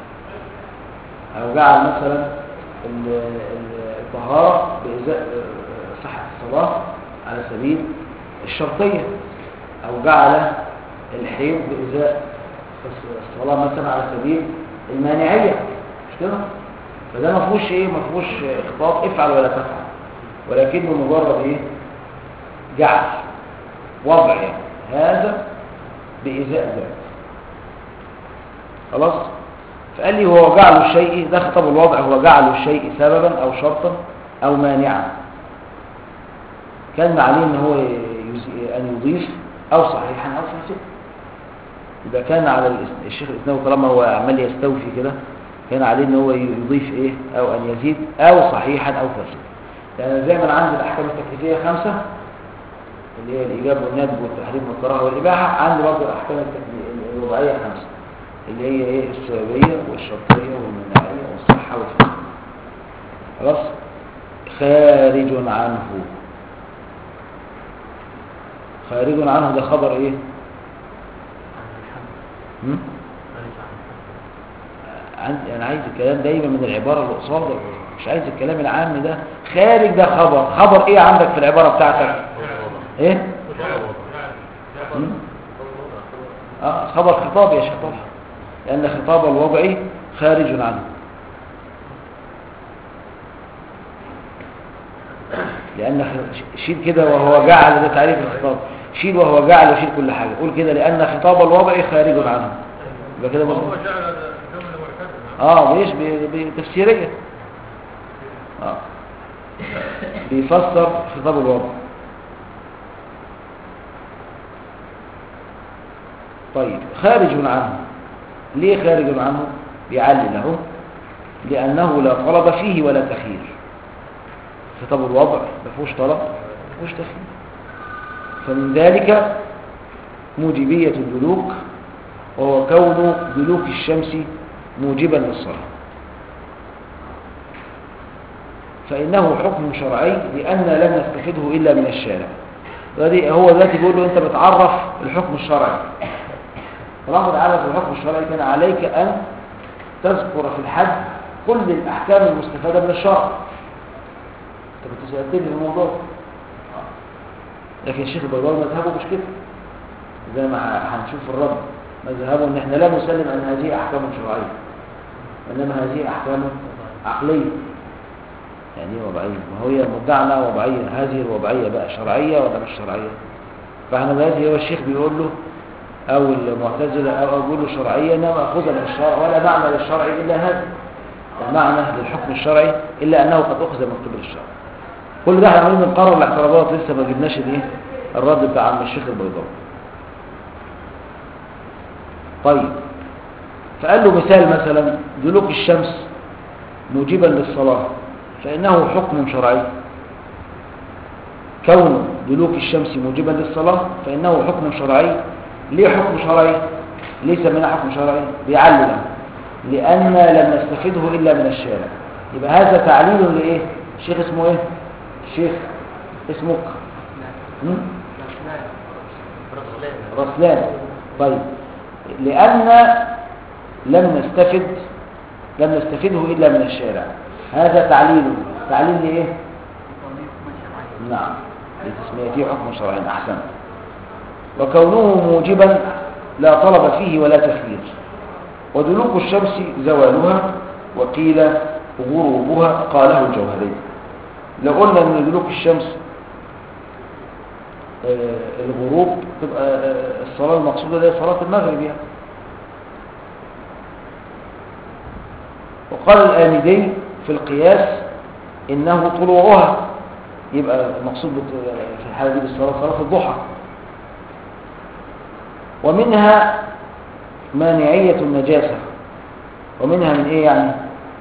او جعل مثلا ال- ال- الطهاره بازاء آه، صحه الصلاه على سبيل الشرطيه او جعل الحيض بازاء الصلاه مثلا على سبيل المانعيه مش كده فده ما فيهوش ايه ما فيهوش خطاب افعل ولا تفعل ولكنه مجرد ايه جعل وضع يعني هذا بإزاء ذاك خلاص فقال لي هو جعل الشيء ده خطاب الوضع هو جعل الشيء سببا أو شرطا أو مانعا كان عليه ان هو يز- أن يضيف أو صحيحا أو فاسدا يبقى كان على الاس- الشيخ الإسلامي طالما هو عمال يستوفي كده كان عليه ان هو يضيف ايه او ان يزيد او صحيحا او فاسدا لان زي ما أنا عندي الاحكام التكليفيه خمسه اللي هي الايجاب والندب والتحريم والكراهه والاباحه عندي برضه الاحكام التكليفيه الوضعيه خمسه اللي هي ايه السببيه والشرطيه والمناعيه والصحه والفساد خلاص خارج عنه خارج عنه ده خبر ايه عن الحمد هم؟ خارج عن الحمد عندي انا عايز الكلام دايما من العباره اللي قصادك مش عايز الكلام العام ده خارج ده خبر خبر ايه عندك في العباره بتاعتك ايه هم؟ اه خبر خطاب يا شيخ طه لان خطاب الوضع خارج عنه لان خ- شيل كده وهو جعل ده تعريف الخطاب شيل وهو جعل وشيل كل حاجه قول كده لان خطاب الوضع خارج عنه يبقى كده وهو مظبوط جعل الجملة مركزة اه ليش ب- بتفسيريه اه بيفسر خطاب الوضع طيب خارج عنه ليه خارج عنه بيعلل له لأنه لا طلب فيه ولا تخيير خطاب الوضع ما فيهوش طلب ما فيهوش تخيير فمن ذلك موجبية الدلوك وهو كون دلوك الشمس موجبا للصلاة فإنه حكم شرعي لأن لم نستفده إلا من الشارع دلوقتي هو دلوقتي بيقول له أنت بتعرف الحكم الشرعي طالما تعرف الحكم الشرعي كان عليك أن تذكر في الحد كل الأحكام المستفادة من الشرع أنت كنت سألتني في الموضوع ده. لكن الشيخ البيضاوي مذهبه مش كده زي ما هنشوف في الرد مذهبه ان احنا لا نسلم ان هذه احكام شرعيه وانما هذه احكام عقليه يعني ايه وضعيه ما هي مدعنا وضعيه هذه الوضعيه بقى شرعيه ولا مش شرعيه فاحنا دلوقتي هو الشيخ بيقول له او المعتزله او أو بيقول له شرعيه انها ماخوذه من الشرع ولا معنى للشرع الا هذا المعنى للحكم الشرعي الا انه قد اخذ من قبل الشرع كل ده احنا عمالين بنقرر الاعتراضات لسه ما جبناش الايه الرد بتاع عم الشيخ البيضاوي طيب فقال له مثال مثلا دلوك الشمس موجبا للصلاة فإنه حكم شرعي كون دلوك الشمس موجبا للصلاة فإنه حكم شرعي ليه حكم شرعي ليس من حكم شرعي بيعلل لأن لم نستفده إلا من الشارع يبقى هذا تعليل لإيه الشيخ اسمه إيه الشيخ اسمك هم؟ رسلان رسلان طيب لأن لم نستفد لم نستفده إلا من الشارع هذا تعليل تعليل لإيه نعم لتسميته حكم شرعي أحسن وكونه موجبا لا طلب فيه ولا تخيير ودلوك الشمس زوالها وقيل غروبها قاله الجوهري لو قلنا ان دلوك الشمس آه، الغروب تبقى آه، الصلاة المقصودة دي صلاة المغرب يعني وقال الآمدي في القياس إنه طلوعها يبقى المقصود بت- في الحالة دي بالصلاة صلاة الضحى ومنها مانعية النجاسة ومنها من إيه يعني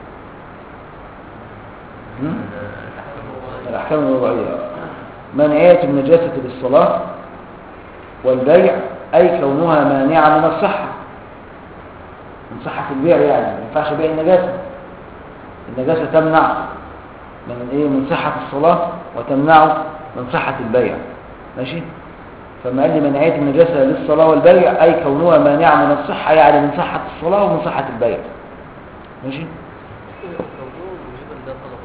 هم؟ الأحكام الوضعية مانعية النجاسة للصلاة والبيع أي كونها مانعة من الصحة من صحة البيع يعني ما ينفعش بيع النجاسة النجاسة تمنع من إيه من صحة الصلاة وتمنع من صحة البيع ماشي فما قال لي منعية النجاسة للصلاة والبيع أي كونها مانعة من الصحة يعني من صحة الصلاة ومن صحة البيع ماشي موضوع موجبا ده طلب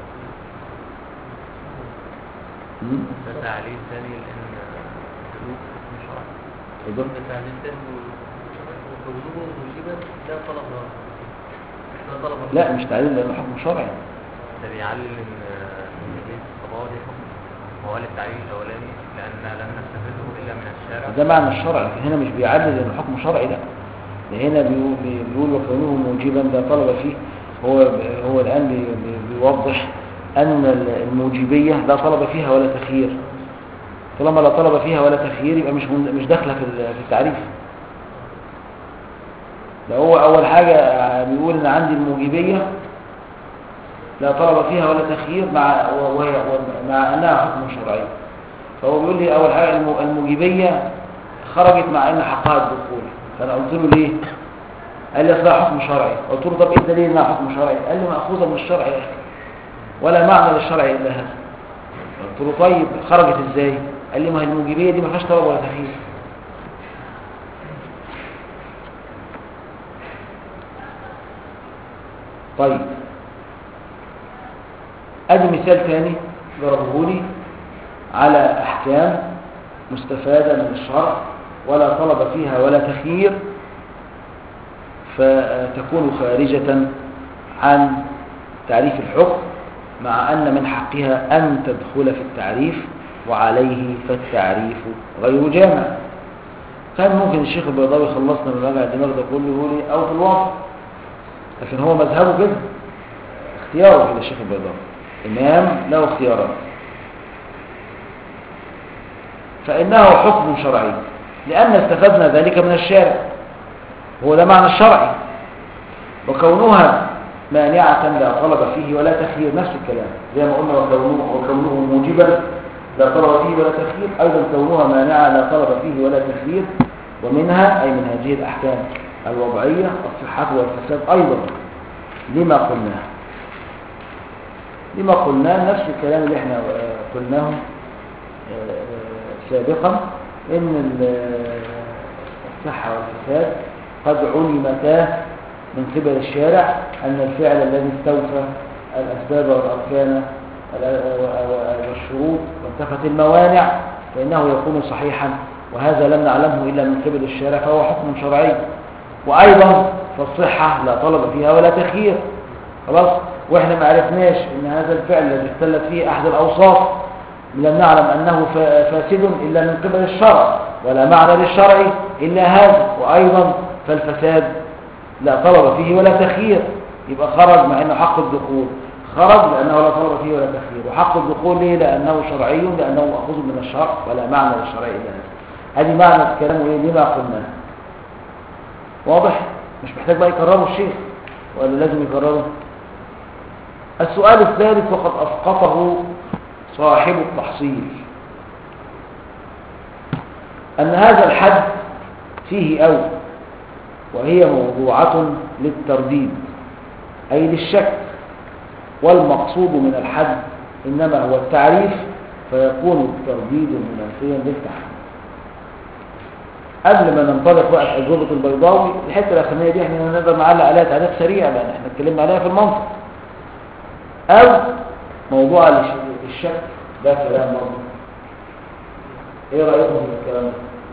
مم. ده تعليل ثاني لان سلوك حكم شرعي أيضا ده تعليل ثاني وكونه موجبا ده طلب ده طلب لا مش تعليل لأنه حكم شرعي ده بيعلل ان ان دي الصلاه دي حكم هو قال التعليل الاولاني لان لم نستفده الا من الشارع ده معنى الشرع لكن هنا مش بيعلل لأنه حكم شرعي لا ده هنا بيقول, بيقول وكونه موجبا ده طلب فيه هو هو الآن بي- بي- بيوضح أن الموجبية لا طلب فيها ولا تخيير طالما لا طلب فيها ولا تخيير يبقى مش من- مش داخله في ال- في التعريف ده هو أول حاجة بيقول إن عندي الموجبية لا طلب فيها ولا تخيير مع وهي مع أنها حكم شرعي فهو بيقول لي أول حاجة الم- الموجبية خرجت مع أن حقها الدخول فأنا قلت له ليه؟ قال لي أصلها حكم شرعي قلت له طب إيه الدليل إنها حكم شرعي؟ قال لي مأخوذة من الشرع يا أخي ولا معنى للشرع إلا هذا قلت له طيب خرجت إزاي؟ قال لي ما هي الموجبية دي ما فيهاش طلب ولا تخيير طيب ادي مثال ثاني ضربه لي على احكام مستفاده من الشرع ولا طلب فيها ولا تخيير فتكون خارجه عن تعريف الحكم مع ان من حقها ان تدخل في التعريف وعليه فالتعريف غير جامع كان ممكن الشيخ البيضاوي خلصنا من وجع الدماغ ده كله يقول لي او في الوصف لكن هو مذهبه كده اختياره كده الشيخ البيضاوي إمام له اختيارات فإنه حكم شرعي لأن استفدنا ذلك من الشارع هو ده معنى الشرعي وكونها مانعة لا طلب فيه ولا تخيير نفس الكلام زي ما قلنا وكونه, وكونه موجبا لا طلب فيه ولا تخيير أيضا كونها مانعة لا طلب فيه ولا تخيير ومنها أي من هذه الأحكام الوضعية الصحة والفساد أيضا لما قلناه لما قلناه نفس الكلام اللي احنا آه، قلناه آه، آه، سابقا ان ال- الصحة والفساد قد علمتا من قبل الشارع ان الفعل الذي استوفى الاسباب والاركان وال- والشروط وانتفت الموانع فانه يكون صحيحا وهذا لم نعلمه الا من قبل الشارع فهو حكم شرعي وايضا فالصحة لا طلب فيها ولا تخيير خلاص واحنا ما عرفناش ان هذا الفعل الذي اختلت فيه احد الاوصاف لم نعلم انه فا- فاسد الا من قبل الشرع ولا معنى للشرع إلا هذا وأيضا فالفساد لا طلب فيه ولا تخيير يبقى خرج مع أنه حق الدخول خرج لأنه لا طلب فيه ولا تخيير وحق الدخول ليه لأنه شرعي لأنه مأخوذ من الشرع ولا معنى للشرع إلا هذا هذه معنى الكلام إيه لما قلناه واضح مش محتاج بقى يكرره الشيخ ولا لازم يكرره السؤال الثالث وقد أسقطه صاحب التحصيل أن هذا الحد فيه أو وهي موضوعة للترديد أي للشك والمقصود من الحد إنما هو التعريف فيكون الترديد منافيا للتحريم قبل ما ننطلق بقى في أجوبة البيضاوي الحتة الأخرانية دي احنا نقدر نعلق عليها تعليق سريع لأن احنا اتكلمنا عليها في المنطق أو موضوع الش- الشك ده كلام برضه ايه رأيكم في الكلام ده؟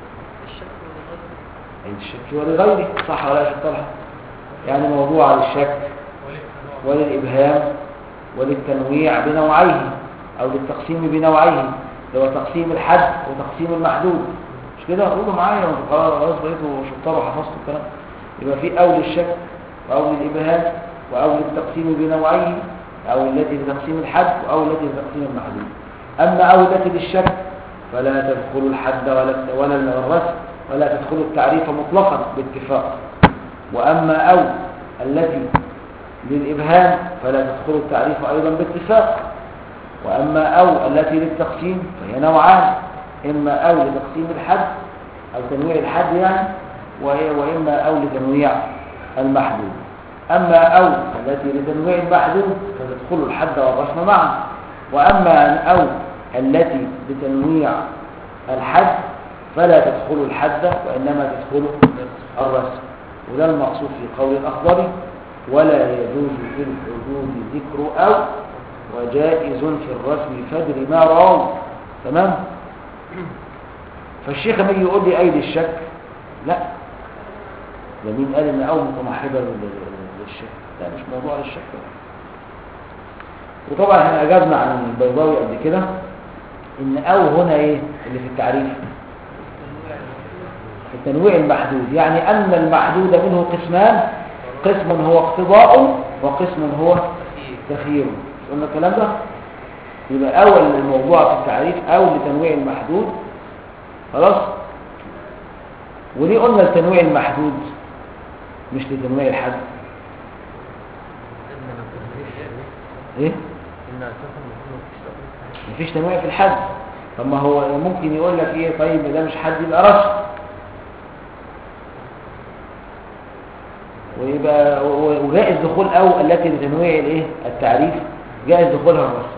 عيد الشك ولغيره صح ولا يا شيخ طلحة؟ يعني موضوع للشك وللإبهام وللتنويع بنوعيه أو للتقسيم بنوعيه اللي هو تقسيم الحد وتقسيم المحدود مش كده قولوا معايا وانتوا خلاص خلاص بقيتوا شطار وحفظتوا الكلام يبقى في أو للشك وأو للإبهام وأو للتقسيم بنوعيه أو التي لتقسيم الحد وأو التي لتقسيم المحدود أما أو التي للشك فلا تدخل الحد ولا ولا الرسم ولا تدخل التعريف مطلقا باتفاق وأما أو التي للإبهام فلا تدخل التعريف أيضا باتفاق وأما أو التي للتقسيم فهي نوعان إما أو لتقسيم الحد أو تنويع الحد يعني وهي- وإما أو لتنويع المحدود أما أو التي لتنويع المحدود فتدخل الحد والرسم معا وأما أو التي لتنويع الحد فلا تدخل الحد وإنما تدخل الرسم وده المقصود في قول الأخضر ولا يجوز في الحدود ذكر أو وجائز في الرسم فدر ما رواه تمام فالشيخ لما يجي يقول لي أيدي الشك لا ده مين قال ان أو متمحبة لل- للشك لا مش موضوع للشك وطبعا احنا أجابنا عن البيضاوي قبل كده ان أو هنا ايه اللي في التعريف التنويع المحدود يعني أن المحدود منه قسمان قسم هو اقتضاء وقسم هو تخيير قلنا الكلام ده يبقى أول الموضوع في التعريف أو لتنويع المحدود خلاص وليه قلنا التنويع المحدود مش لتنويع الحد ايه مفيش تنويع في الحد طب ما هو ممكن يقول لك ايه طيب ده مش حد يبقى رسم ويبقى و- وجائز دخول او التي لتنويع الايه التعريف جائز دخولها الرسم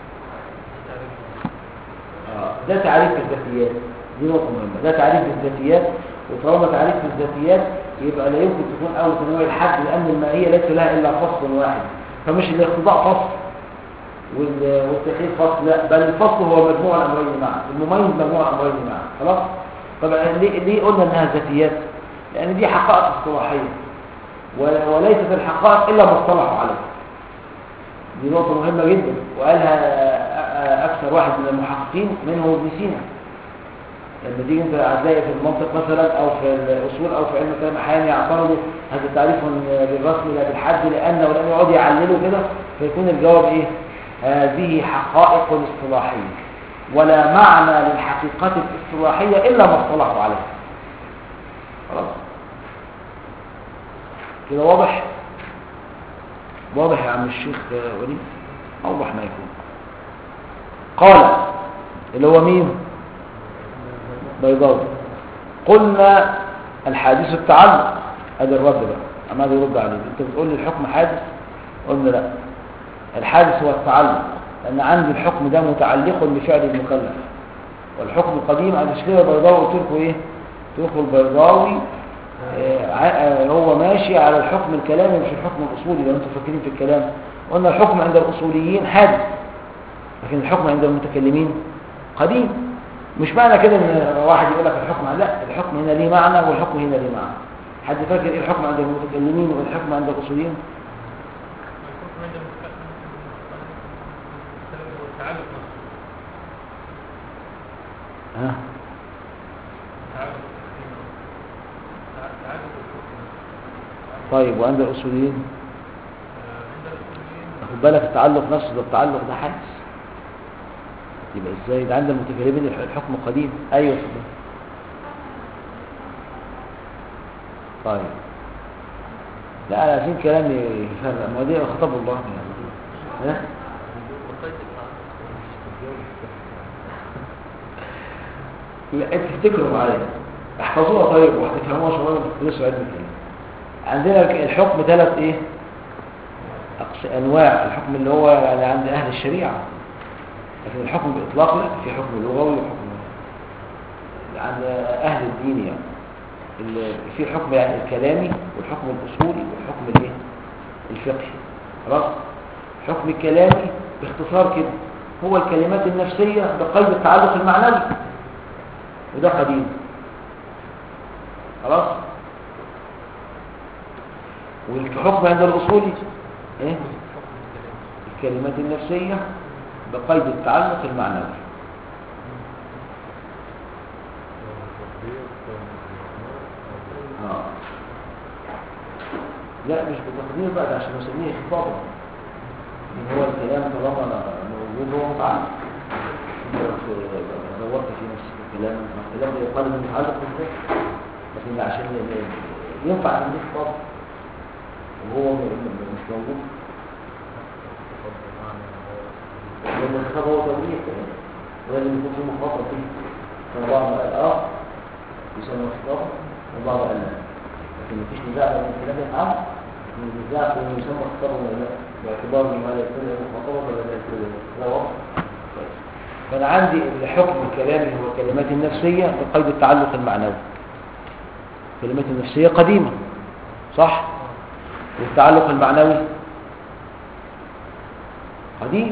آه، ده تعريف في الذاتيات دي نقطة مهمة ده تعريف في الذاتيات وطالما تعريف في الذاتيات يبقى لا يمكن تكون أول تنويع الحد لأن الماهية ليس لها إلا فصل واحد فمش الاقتضاء فصل وال- والتخيير فصل لا بل الفصل هو مجموع الأمرين معا المميز مجموع الأمرين معا خلاص طبعا ليه, ليه قلنا إنها ذاتيات لأن دي حقائق اصطلاحية و- وليست الحقائق إلا ما اصطلحوا عليها دي نقطة مهمة جدا وقالها آه، آه، أكثر واحد من المحققين منه ابن سينا لما تيجي انت هتلاقي في المنطق مثلا او في الاصول او في علم الكلام احيانا يعترضوا هذا تعريف بالرسم لا بالحد لان ولم يقعد يعللوا كده فيكون الجواب ايه هذه حقائق اصطلاحيه ولا معنى للحقيقة الاصطلاحية إلا ما اصطلحوا عليها خلاص كده واضح واضح يا عم الشيخ وليد أوضح ما يكون قال اللي هو مين بيضاوي قلنا الحادث التعلق ادي الرد بقى اما هذا يرد عليه انت بتقول لي الحكم حادث قلنا لا الحادث هو التعلق لان عندي الحكم ده متعلق بفعل المكلف والحكم قديم على كده البيضاوي قلت لكم ايه قلت لكم البيضاوي آه، ع- هو ماشي على الحكم الكلامي مش الحكم الاصولي لو انتم فاكرين في الكلام قلنا الحكم عند الاصوليين حادث لكن الحكم عند المتكلمين قديم مش معنى كده ان واحد يقول لك الحكم لا الحكم هنا ليه معنى والحكم هنا ليه معنى حد فاكر ايه الحكم عند المتكلمين والحكم عند الاصوليين الحكم عند المتكلم هو التعلق نفسه ها طيب وعند الأصوليين عند الأصوليين خد بالك التعلق نفسه ده التعلق ده حادث يبقى ازاي ده عند المتكلمين الح- الحكم قديم ايوه اتفضل. طيب لا انا عايزين كلام يفرق ما دي خطب الله يعني ها لا انت تفتكروا معايا احفظوها طيب وهتفهموها شباب تدرسوا علم الكلام عندنا الحكم ثلاث ايه أقس- انواع الحكم اللي هو يعني عند اهل الشريعه لكن الحكم باطلاق لا في حكم لغوي وحكم عند اهل الدين يعني ال- في الحكم يعني الكلامي والحكم الاصولي والحكم الايه الفقهي خلاص الحكم الكلامي باختصار كده هو الكلمات النفسيه بقيد التعلق المعنوي وده قديم خلاص والحكم عند الاصولي ايه الكلمات النفسيه بقيد التعلق المعنوي آه. لا مش بتقدير بقى ده عشان نسميه خطابا ان هو الكلام طالما موجود هو متعلق انت لو دورت في نفسك الكلام ما الكلام ده يقال انه متعلق بالذات لكن عشان ي- ينفع ان دي خطاب وهو م- م- مش موجود لان الخطاب هو توجيه كده ولازم يكون في مخاطب فيه فبعض قال اه يسمى خطاب وبعض قال لا لكن مفيش نزاع بين الكلام يتعلق لكن النزاع في انه يسمى خطاب ولا لا باعتبار ان هذا يكون مخاطبه ولا لا يكون لا واضح كويس. فانا عندي الحكم الكلامي هو الكلمات النفسيه بقيد التعلق المعنوي الكلمات النفسيه قديمه صح والتعلق المعنوي قديم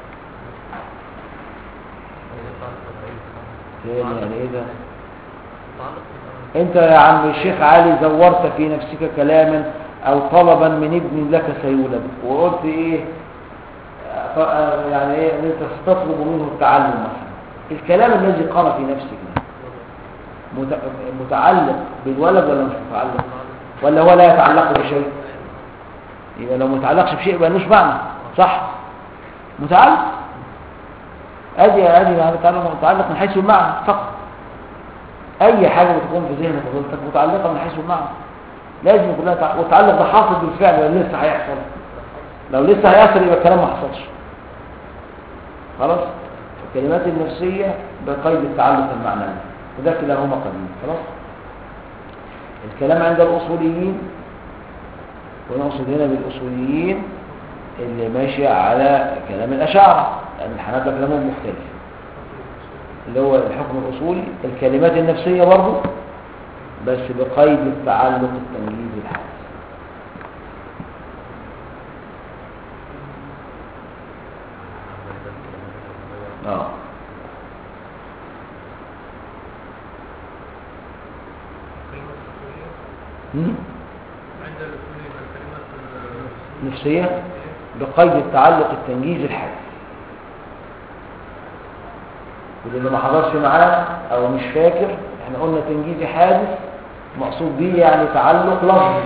يعني يعني ايه ده انت يا عم الشيخ علي زورت في نفسك كلاما او طلبا من ابن لك سيولد وقلت ايه اه، اه، يعني ايه ان انت تطلب منه التعلم مثلا الكلام الذي قام في نفسك ده مت- متعلق بالولد ولا مش متعلق ولا هو لا يتعلق بشيء يبقى لو متعلقش بشيء يبقى ملوش معنى صح متعلق ادي ادي يعني متعلق متعلق من حيث المعنى فقط اي حاجه بتكون في ذهنك وظيفتك متعلقه من حيث المعنى لازم يكون لها تع- والتعلق ده حاصل بالفعل ولا لسه هيحصل لو لسه هيحصل يبقى الكلام ما حصلش خلاص الكلمات النفسيه بقيد التعلق المعنوي وده كلاهما قديم خلاص الكلام عند الاصوليين ونقصد هنا بالاصوليين اللي ماشي على كلام الاشاعره لان الحنابلة كلامهم مختلف اللي هو الحكم الأصولي الكلمات النفسية برضو بس بقيد التعلق التمييزي الحادث اه الكلمة الأصولية مم؟ عند الأصوليين الكلمات ال- نفسية بقيد التعلق التمييزي الحادث واللي ما حضرش معاه او مش فاكر احنا قلنا تنجيزي حادث مقصود بيه يعني تعلق لفظي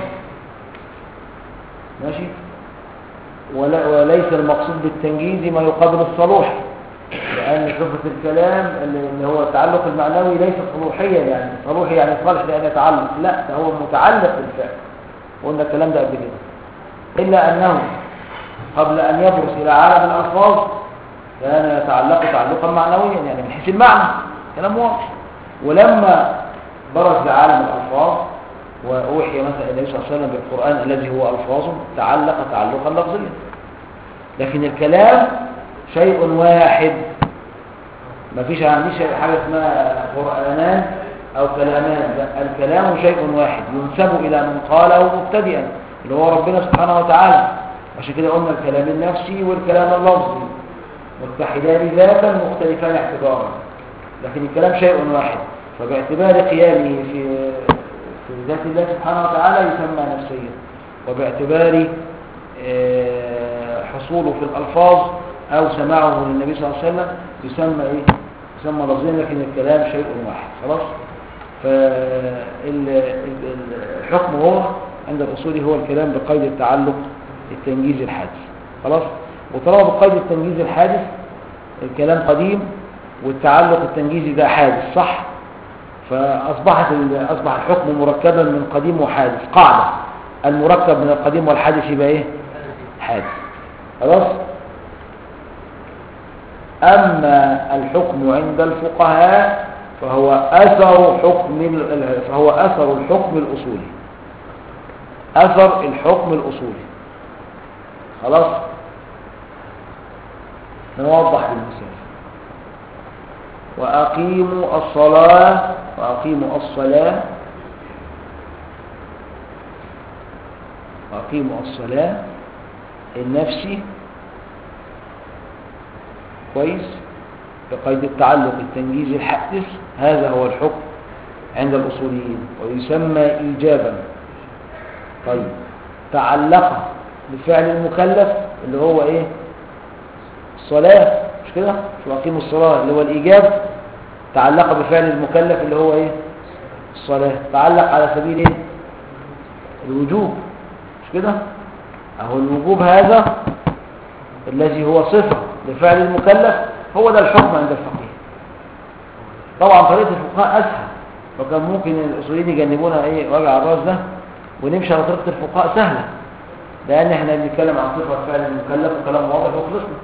ماشي ولا وليس المقصود بالتنجيزي ما يقابل الصلوح لأن صفة الكلام اللي اللي هو التعلق المعنوي ليس صلوحيا يعني صلوحي يعني صالح لأن يتعلق لا ده هو متعلق بالفعل قلنا الكلام ده قبل كده إلا أنه قبل أن يبرز إلى عالم الألفاظ كان يتعلق تعلقا معنويا يعني من حيث المعنى كلام واضح ولما برز لعالم الألفاظ وأوحي مثلا النبي صلى الله عليه وسلم بالقرآن الذي هو ألفاظه تعلق تعلقا لفظيا لكن الكلام شيء واحد ما فيش عنديش حاجة اسمها قرآنان أو كلامان لا الكلام شيء واحد ينسب إلى من قاله مبتدئا اللي هو ربنا سبحانه وتعالى عشان كده قلنا الكلام النفسي والكلام اللفظي متحدان ذاتا مختلفان اعتبارا لكن الكلام شيء واحد فباعتبار قيامه في في ذات الله سبحانه وتعالى يسمى نفسيا وباعتبار آه، حصوله في الألفاظ أو سماعه للنبي صلى الله عليه وسلم يسمى إيه؟ يسمى لفظيا لكن الكلام شيء واحد خلاص فالحكم الحكم هو عند الأصول هو الكلام بقيد التعلق التنجيز الحادث خلاص وطالما بقيد التنجيز الحادث الكلام قديم والتعلق التنجيزي ده حادث صح فأصبحت ال- أصبح الحكم مركبا من قديم وحادث قاعدة المركب من القديم والحادث يبقى إيه حادث خلاص أما الحكم عند الفقهاء فهو أثر حكم ال- ال- فهو أثر الحكم الأصولي أثر الحكم الأصولي خلاص نوضح بالمثال وأقيموا الصلاة وأقيموا الصلاة وأقيموا الصلاة النفسي كويس بقيد التعلق التنجيزي الحادث هذا هو الحكم عند الأصوليين ويسمى إيجابا طيب تعلق بفعل المكلف اللي هو إيه الصلاة مش كده مش أقيموا الصلاة اللي هو الإيجاب تعلق بفعل المكلف اللي هو إيه الصلاة تعلق على سبيل إيه الوجوب مش كده أهو الوجوب هذا الذي هو صفة لفعل المكلف هو ده الحكم عند الفقيه طبعا طريقة الفقهاء أسهل وكان ممكن الأصوليين يجنبونا إيه وجع الراس ده ونمشي على طريقة الفقهاء سهلة لأن احنا بنتكلم عن صفة فعل المكلف وكلام واضح وخلصنا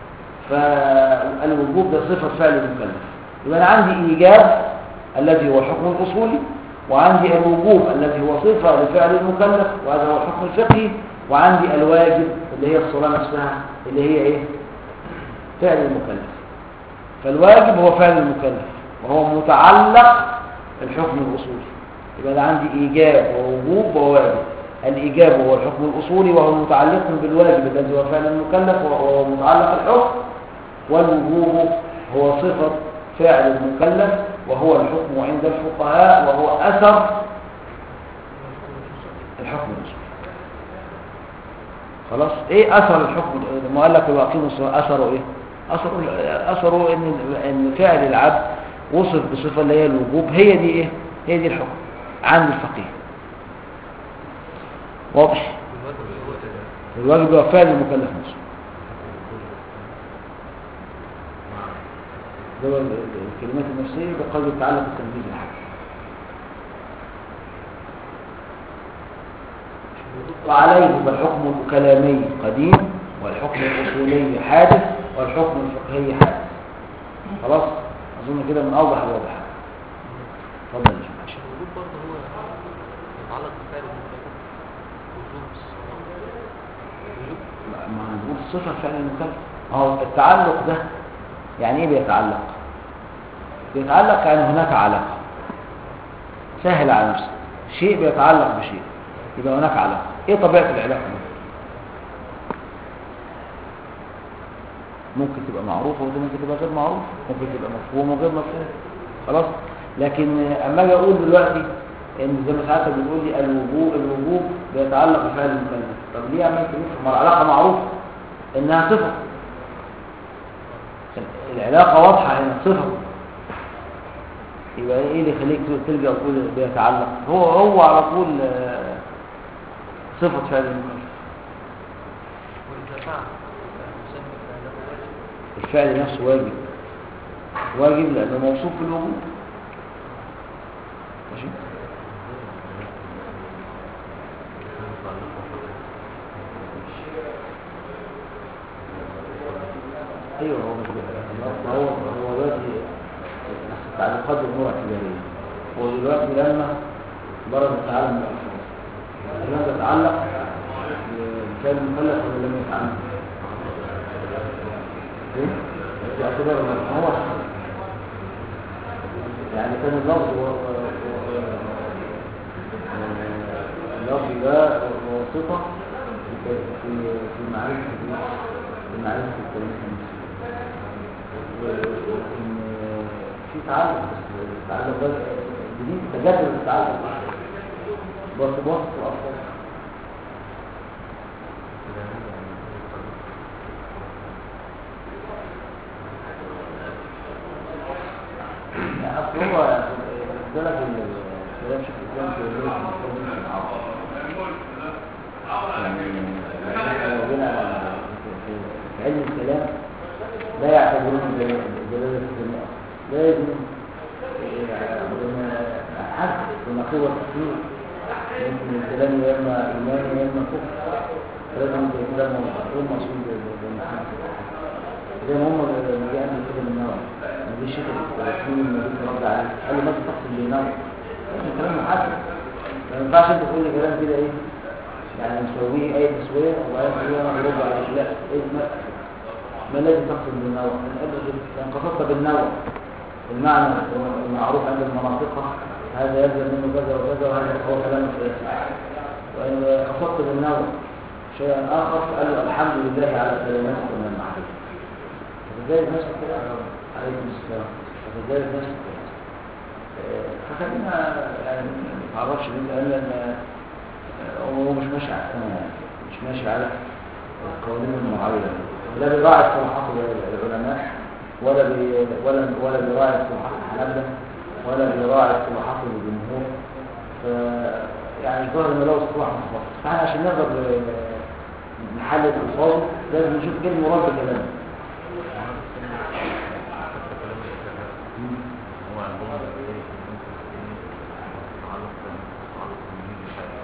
فالوجوب ده صفة فعل المكلف يبقى أنا عندي إيجاب الذي هو الحكم الأصولي وعندي الوجوب الذي هو صفة لفعل المكلف وهذا هو الحكم الفقهي وعندي الواجب اللي هي الصلاة نفسها اللي هي إيه فعل المكلف فالواجب هو فعل المكلف وهو متعلق الحكم الأصولي يبقى ده عندي إيجاب ووجوب وواجب الإيجاب هو الحكم الأصولي وهو متعلق بالواجب الذي هو فعل المكلف وهو متعلق الحكم والوجوب هو صفة فعل المكلف وهو الحكم عند الفقهاء وهو أثر الحكم الأصولي خلاص ايه اثر الحكم المؤلف واقيموا الصلاه اثره ايه اثره اثره ان ان فعل العبد وصف بصفه اللي هي الوجوب هي دي ايه هي دي الحكم عند الفقيه واضح الواجب هو فعل المكلف نفسه ده هو ال- ال- الكلمات النفسيه بقدر التعلق بالتنفيذ الحكم وعليه فالحكم الكلامي قديم والحكم الأصولي حادث والحكم الفقهي حادث خلاص أظن كده من أوضح الواضح اتفضل يا شيخ. عشان الوجود برضه هو يتعلق بفعل المكلف وجوب الصلاة وجوب لا، ما هنقول صفة فعل المكلف ما هو التعلق ده يعني ايه بيتعلق بيتعلق يعني هناك علاقة سهل على نفسك شيء بيتعلق بشيء يبقى هناك علاقة ايه طبيعة العلاقة دي ممكن تبقى معروفة ودي ممكن تبقى غير معروفة ممكن تبقى مفهومة وغير مفهومة خلاص لكن اما اجي اقول دلوقتي ان زي ما ساعتك بتقول لي الوجوب الوجوب بيتعلق بفعل المكلف طب ليه عملت نفهم ما العلاقة معروفة انها صفة العلاقة واضحة هنا صفة يبقى ايه اللي يخليك تلجأ وتقول بيتعلق هو هو على طول آه، صفة فعل المكلف وإذا فعل مسمى فعله واجب الفعل نفسه واجب واجب لأنه موصوف بالوجوب ماشي ايوه هو مش كده. هو هو دلوقتي تعليقات الامور اعتباريه هو دلوقتي لما برز التعلم من الالفاظ لم تتعلق بفعل المكلف ولا لم يتعلق؟ ايه؟ باعتبار ما هو يعني كان اللفظ و... و- اللفظ ده واسطة في في في معرفة في معرفة الكلمة وإن في تعلق بس التعلق ده جديد تجدد التعلق بس بواسطة الأطفال يعني أصل هو بالك الكلام شكله الاسلام في وجود المسلمين في العرب يعني يعني لو جينا في في علم الكلام لا يعتبرون جلالة السماء لازم حد ثم قوة كثير ممكن الكلام يا اما ايمان يا اما كفر لازم يبقى الكلام مفهوم مقصود بالمحمد زي ما هم اللي جاء عندي كده من النوع ما دي شيء الفلسطيني لما جيت رد عليه قال لي ما تفصل لي نوع لازم كلام محدد ما ينفعش انت تقول لي كلام كده ايه يعني نسويه اي تسويه وبعدين تقول انا برد عليك لا ايه ما ما لازم تقصد بالنوع لان قصدت بالنوع المعنى المعروف عند المناطق هذا يلزم منه كذا وكذا وهذا هو كلام القياس وإن قصدت بالنوع شيئا آخر قال له الحمد لله على كلماتكم من المعرفة فكذلك نفس الكلام عليكم السلام فكذلك نفس الكلام آه، فخلينا يعني ما نتعرفش بيه لأن لأن هو مش ماشي على السنة يعني مش ماشي على القوانين المعارضة لا بيراعي اصطلاحات العلماء ولا بي ولا ولا بيراعي اصطلاحات الحنابلة ولا بيراعي اصطلاحات الجمهور ف يعني الظاهر انه له اصطلاح مختص فاحنا عشان نقدر نحلل الفاظ لازم نشوف ايه المراد بكلامه هو عندهم زي تعلق تعلق بالميل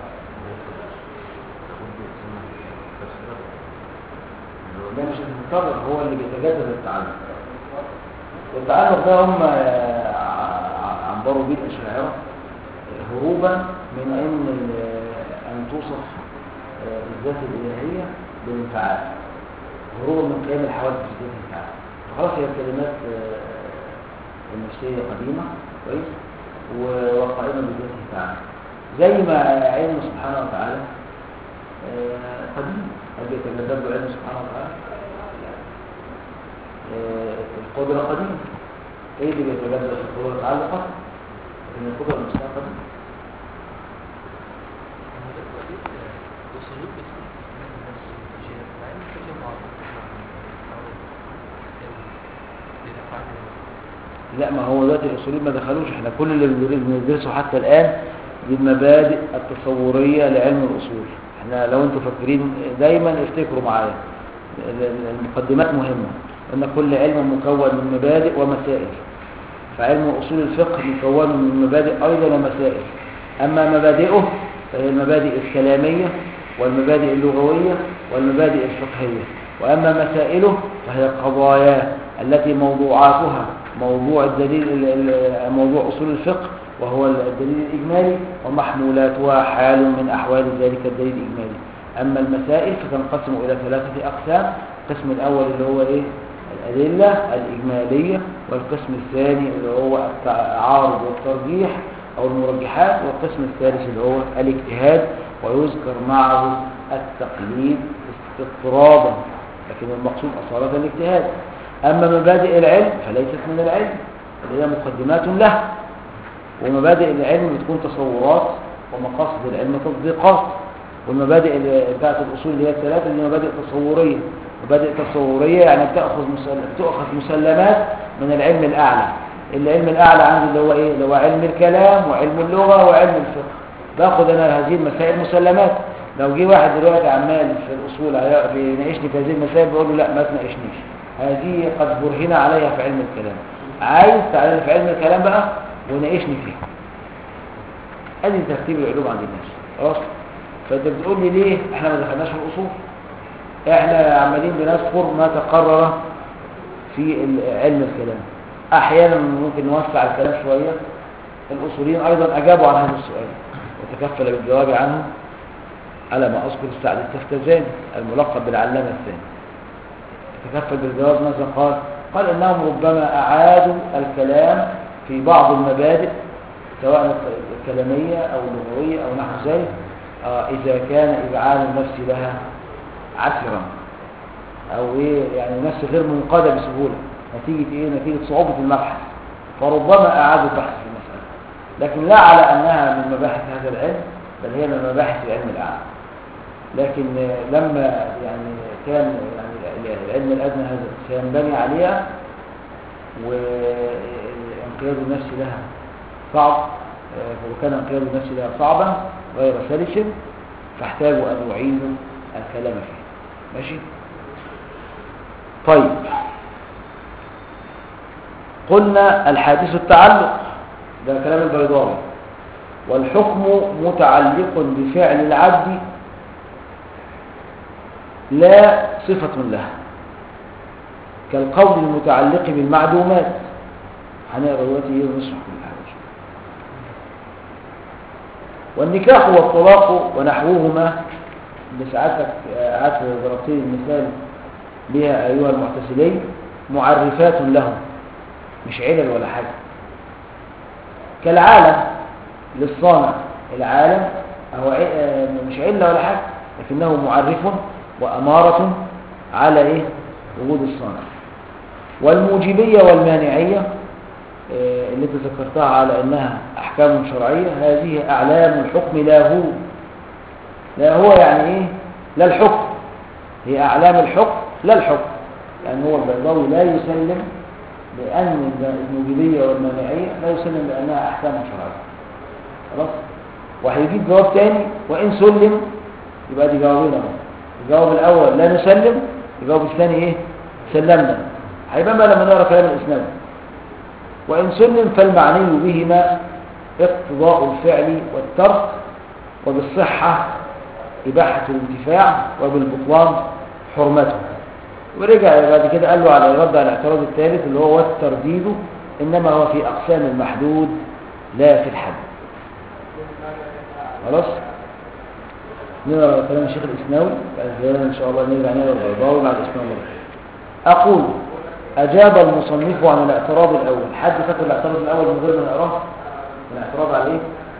لابد يسمى تفسيرا ده مش المكرر هو اللي بيتجدد التعلق والتعلق ده هم عبروا بيه الاشاعره هروبا من ان ال- ان توصف آه، الذات الالهيه بالانفعال هروبا من قيام الحوادث بذات الانفعال فخلاص هي الكلمات آه، النفسيه قديمه كويس و- وقائمه بذات الانفعال زي ما علم سبحانه وتعالى آه، قديم هل بيتجدد له علم سبحانه وتعالى آه، القدرة قديمة ايه اللي بيتجدد في القدرة تعلقات لكن القدرة نفسها قديمة لا ما هو دلوقتي الاصوليين ما دخلوش احنا كل اللي بندر- بندرسه حتى الان دي المبادئ التصوريه لعلم الاصول احنا لو انتم فاكرين دايما افتكروا معايا ال- ال- المقدمات مهمه ان كل علم مكون من مبادئ ومسائل فعلم اصول الفقه مكون من مبادئ ايضا ومسائل اما مبادئه فهي المبادئ الكلاميه والمبادئ اللغويه والمبادئ الفقهيه واما مسائله فهي القضايا التي موضوعاتها موضوع الدليل ال- ال- موضوع اصول الفقه وهو الدليل الاجمالي ومحمولاتها حال من احوال ذلك الدليل الاجمالي اما المسائل فتنقسم الى ثلاثه اقسام القسم الاول اللي هو ايه الأدلة الإجمالية والقسم الثاني اللي هو التعارض والترجيح أو المرجحات والقسم الثالث اللي هو الاجتهاد ويذكر معه التقليد استطرادا لكن المقصود أصالة الاجتهاد أما مبادئ العلم فليست من العلم اللي هي مقدمات له ومبادئ العلم بتكون تصورات ومقاصد العلم تطبيقات والمبادئ اللي بتاعت الأصول اللي هي الثلاثة اللي هي مبادئ تصورية مبادئ تصورية يعني بتأخذ مسل... بتأخذ مسلمات من العلم الأعلى العلم الأعلى عندي اللي هو إيه؟ اللي هو علم الكلام وعلم اللغة وعلم الفقه باخد أنا هذه المسائل مسلمات لو جه واحد دلوقتي عمال في الأصول هي- بيناقشني في هذه المسائل بقول له لا ما تناقشنيش هذه قد برهن عليها في علم الكلام عايز تعالى في علم الكلام بقى وناقشني فيها ادي ترتيب العلوم عند الناس خلاص فانت بتقول لي ليه احنا ما دخلناش في الاصول احنا عمالين بنذكر ما تقرر في ال- علم الكلام احيانا ممكن نوسع الكلام شويه الاصوليين ايضا اجابوا عن هذا السؤال وتكفل بالجواب عنه على ما اذكر السعد التفتزاني الملقب بالعلامه الثاني تكفل بالجواب ماذا قال قال انهم ربما اعادوا الكلام في بعض المبادئ سواء الكلاميه او اللغويه او نحو ذلك آه، اذا كان ابعاد النفس لها عسرا او ايه يعني نفس غير منقاده بسهوله نتيجه ايه نتيجه صعوبه المبحث فربما اعادوا البحث في المساله لكن لا على انها من مباحث هذا العلم بل هي من مباحث العلم الاعلى لكن آه، لما يعني كان يعني العلم الادنى هذا سينبني عليها وانقياد النفس لها صعب آه، وكان انقياد النفس لها صعبا غير سلس فاحتاجوا أن يعيدوا الكلام فيه ماشي طيب قلنا الحادث التعلق ده كلام البيضاوي والحكم متعلق بفعل العبد لا صفة له كالقول المتعلق بالمعدومات هنقرا دلوقتي ايه ونشرح كل حاجه والنكاح والطلاق ونحوهما اللي ساعتك قعدت ضربت لي المثال بها ايها المعتزلين معرفات لهم مش علل ولا حاجه كالعالم للصانع العالم هو ع- آه، مش علة ولا حاجة لكنه معرف وأمارة على إيه؟ وجود الصانع والموجبية والمانعية آه، اللي انت ذكرتها على أنها أحكام شرعية هذه أعلام الحكم لا هو لا هو يعني إيه؟ لا الحكم هي أعلام الحكم لا الحكم يعني هو البيضاوي لا يسلم بأن الموجبية والمانعية لا يسلم بأنها أحكام شرعية خلاص وهيجيب جواب تاني وإن سلم يبقى دي جوابين اهو الجواب الأول لا نسلم الجواب الثاني إيه سلمنا هيبان بقى لما نقرا كلام الإسلام وإن سلم فالمعني بهما اقتضاء الفعل والترك وبالصحة إباحة الانتفاع وبالبطلان حرمته ورجع بعد كده قال له على رد على الاعتراض الثالث اللي هو والترديد إنما هو في أقسام المحدود لا في الحد خلاص نقرا كلام الشيخ الإسناوي بعد كده إن شاء الله نرجع نقرا البيضاوي بعد الإسناوي أقول أجاب المصنف عن الاعتراض الأول حد فاكر الاعتراض الأول من غير ما نقراه الاعتراض على إيه؟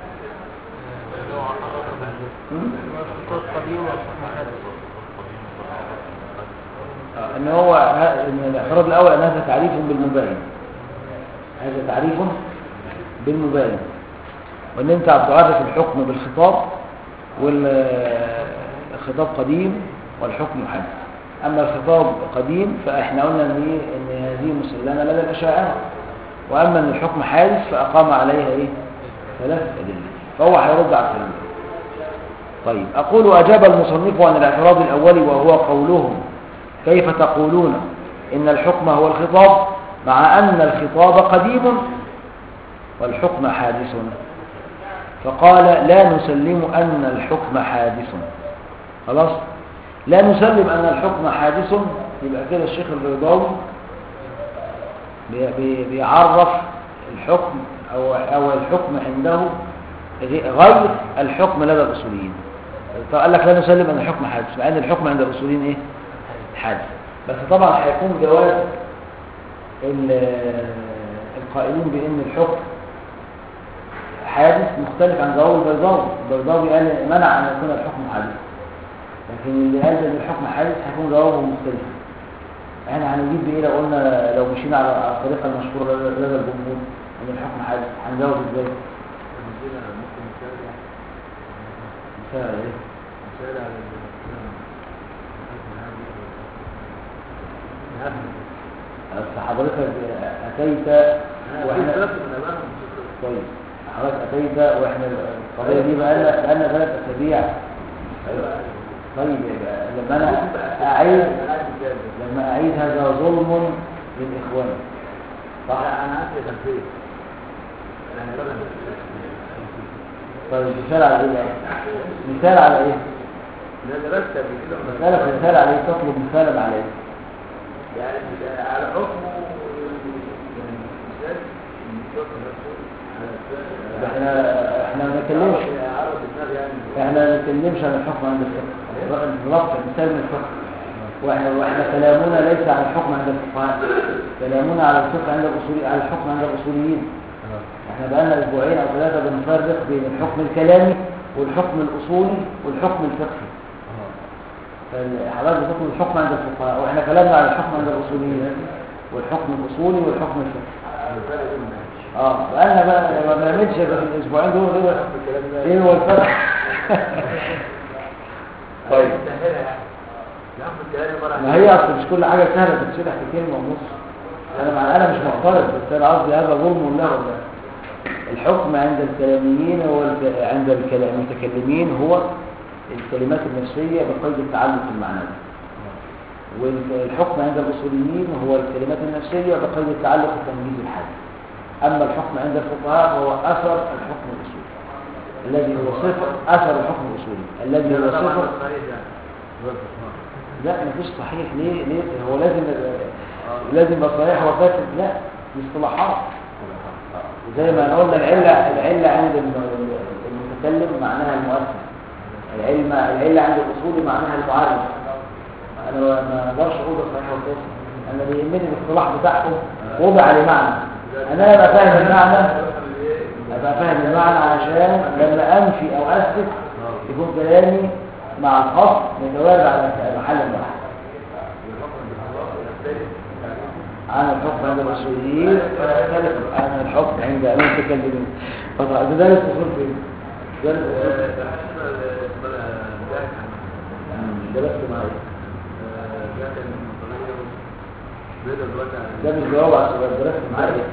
م? آه، ان هو ه- ان الاعتراض الاول ان هذا تعريف بالمباين هذا تعريف بالمباين وان انت بتعرف الحكم بالخطاب والخطاب قديم والحكم حديث اما الخطاب قديم فاحنا قلنا ان إيه؟ ان هذه مسلمه لدى الاشاعره واما ان الحكم حادث فاقام عليها ايه ثلاث ادله فهو هيرد على الكلام ده طيب أقول أجاب المصنف عن الاعتراض الأول وهو قولهم كيف تقولون إن الحكم هو الخطاب مع أن الخطاب قديم والحكم حادث فقال لا نسلم أن الحكم حادث خلاص لا نسلم أن الحكم حادث يبقى كده الشيخ البيضاوي بي- بي- بيعرف الحكم أو, أو الحكم عنده غير الحكم لدى الأصوليين فقال لك لا نسلم أن الحكم حادث مع أن الحكم عند الأصوليين إيه؟ حادث بس طبعا هيكون جواز ال- القائلين بأن الحكم حادث مختلف عن جواب البيضاوي البيضاوي قال منع أن يكون الحكم حادث لكن اللي قال ان الحكم حادث هيكون جوابه مختلف احنا هنجيب بايه لو قلنا لو مشينا على على الطريقه المشهوره لدى لدى الجمهور ان الحكم حادث هنجاوب ازاي؟ عندنا ممكن مثال يعني مثال على ايه؟ مثال على الكلام الحكم هذه نعم اصل حضرتك اتيت واحنا واحنا من امامهم طيب حضرتك اتيت واحنا القضيه دي بقى لنا بقى لنا ثلاث اسابيع طيب يبقى لما انا اعيد لما اعيد هذا ظلم للاخوان صح انا عندي خلفيه يعني رغم طيب مثال على ايه بقى؟ مثال على ايه؟ لان رتب كده مسألة مثال عليه تطلب مثالا على ايه؟ يعني على حكمه يعني مثال من الحكم نفسه على طب احنا احنا ما نتكلمش عرض الدماغ يعني احنا ما نتكلمش عن الحكم عند الفقه رفع مثال من الفقه واحنا واحنا كلامنا ليس عن الحكم عند الفقهاء كلامنا على الفقه عند الاصولي على الحكم عند الاصوليين احنا بقالنا اسبوعين او ثلاثه بنفرق بين الحكم الكلامي والحكم الاصولي والحكم الفقهي فحضرتك بتطلب الحكم عند الفقهاء واحنا كلامنا على الحكم عند الاصوليين والحكم الاصولي والحكم الفقهي الفرق بين اه بقالنا بقى ما بنعملش غير في الاسبوعين دول ايه الكلام ده ايه هو الفرق طيب سهلها يعني يا عم الكلام عباره عن ما هي اصل مش كل حاجه سهله تتشرح في كلمه ونص انا مع انا مش معترض بس انا قصدي هذا ظلم ولا ولا الحكم عند الكلاميين هو الك- عند الكلا- المتكلمين هو الكلمات النفسية بقيد التعلق المعنوي والحكم عند الأصوليين هو الكلمات النفسية بقيد التعلق التمييز الحادث أما الحكم عند الفقهاء فهو أثر الحكم الأصولي الذي هو صفر أثر الحكم الأصولي الذي هو صفر لا مفيش صحيح ليه ليه هو لازم لازم يبقى صحيح وفاسد لا دي اصطلاحات زي ما قلنا العلة العلة عند الم- المتكلم معناها المؤثر العلم العلة عند الأصولي معناها المعرف أنا ما أقدرش أقول ده صحيح وفاسد أنا اللي يهمني الاصطلاح بتاعهم وضع لي معنى أنا أبقى فاهم المعنى أبقى فاهم المعنى عشان لما أنفي أو أثبت يكون كلامي مع الخصم متوارد على محل واحد عن الحكم عند الأصوليين ويختلف عن الحكم عند المتكلمين طبعا ده درس أصول فين؟ درس أصول مم، درست معايا ده مش جواب على السؤال درست معايا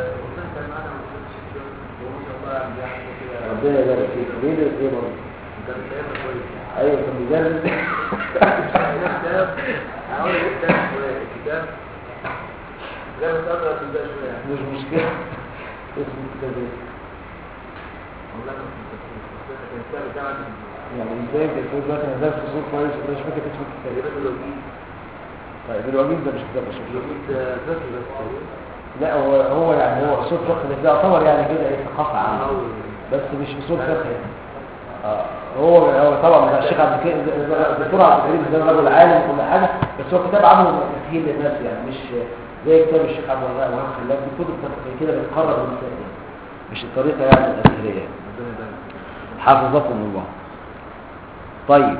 ربنا يبارك فيك بيدرس ايه برضه؟ ايوه كان بيدرس مش مشكلة اسم الكتاب ايه؟ يعني ازاي انت تقول دلوقتي انا درست اصول كويس ومش فاكر اسم الكتاب طيب الوجيز ده مش كتاب اصول لا هو هو يعني هو اصول فقه ده يعتبر يعني كده ايه ثقافه عامه بس مش اصول فقه يعني. اه هو هو طبعا بتاع الشيخ عبد الكريم الدكتور عبد الكريم ده رجل عالم وكل حاجه بس هو كتاب عامله تسهيل للناس يعني مش زي كتاب الشيخ عبد الوهاب وهاب خلاف دي كتب كده بتقرب المسائل مش الطريقه يعني الازهريه يعني. حفظكم الله طيب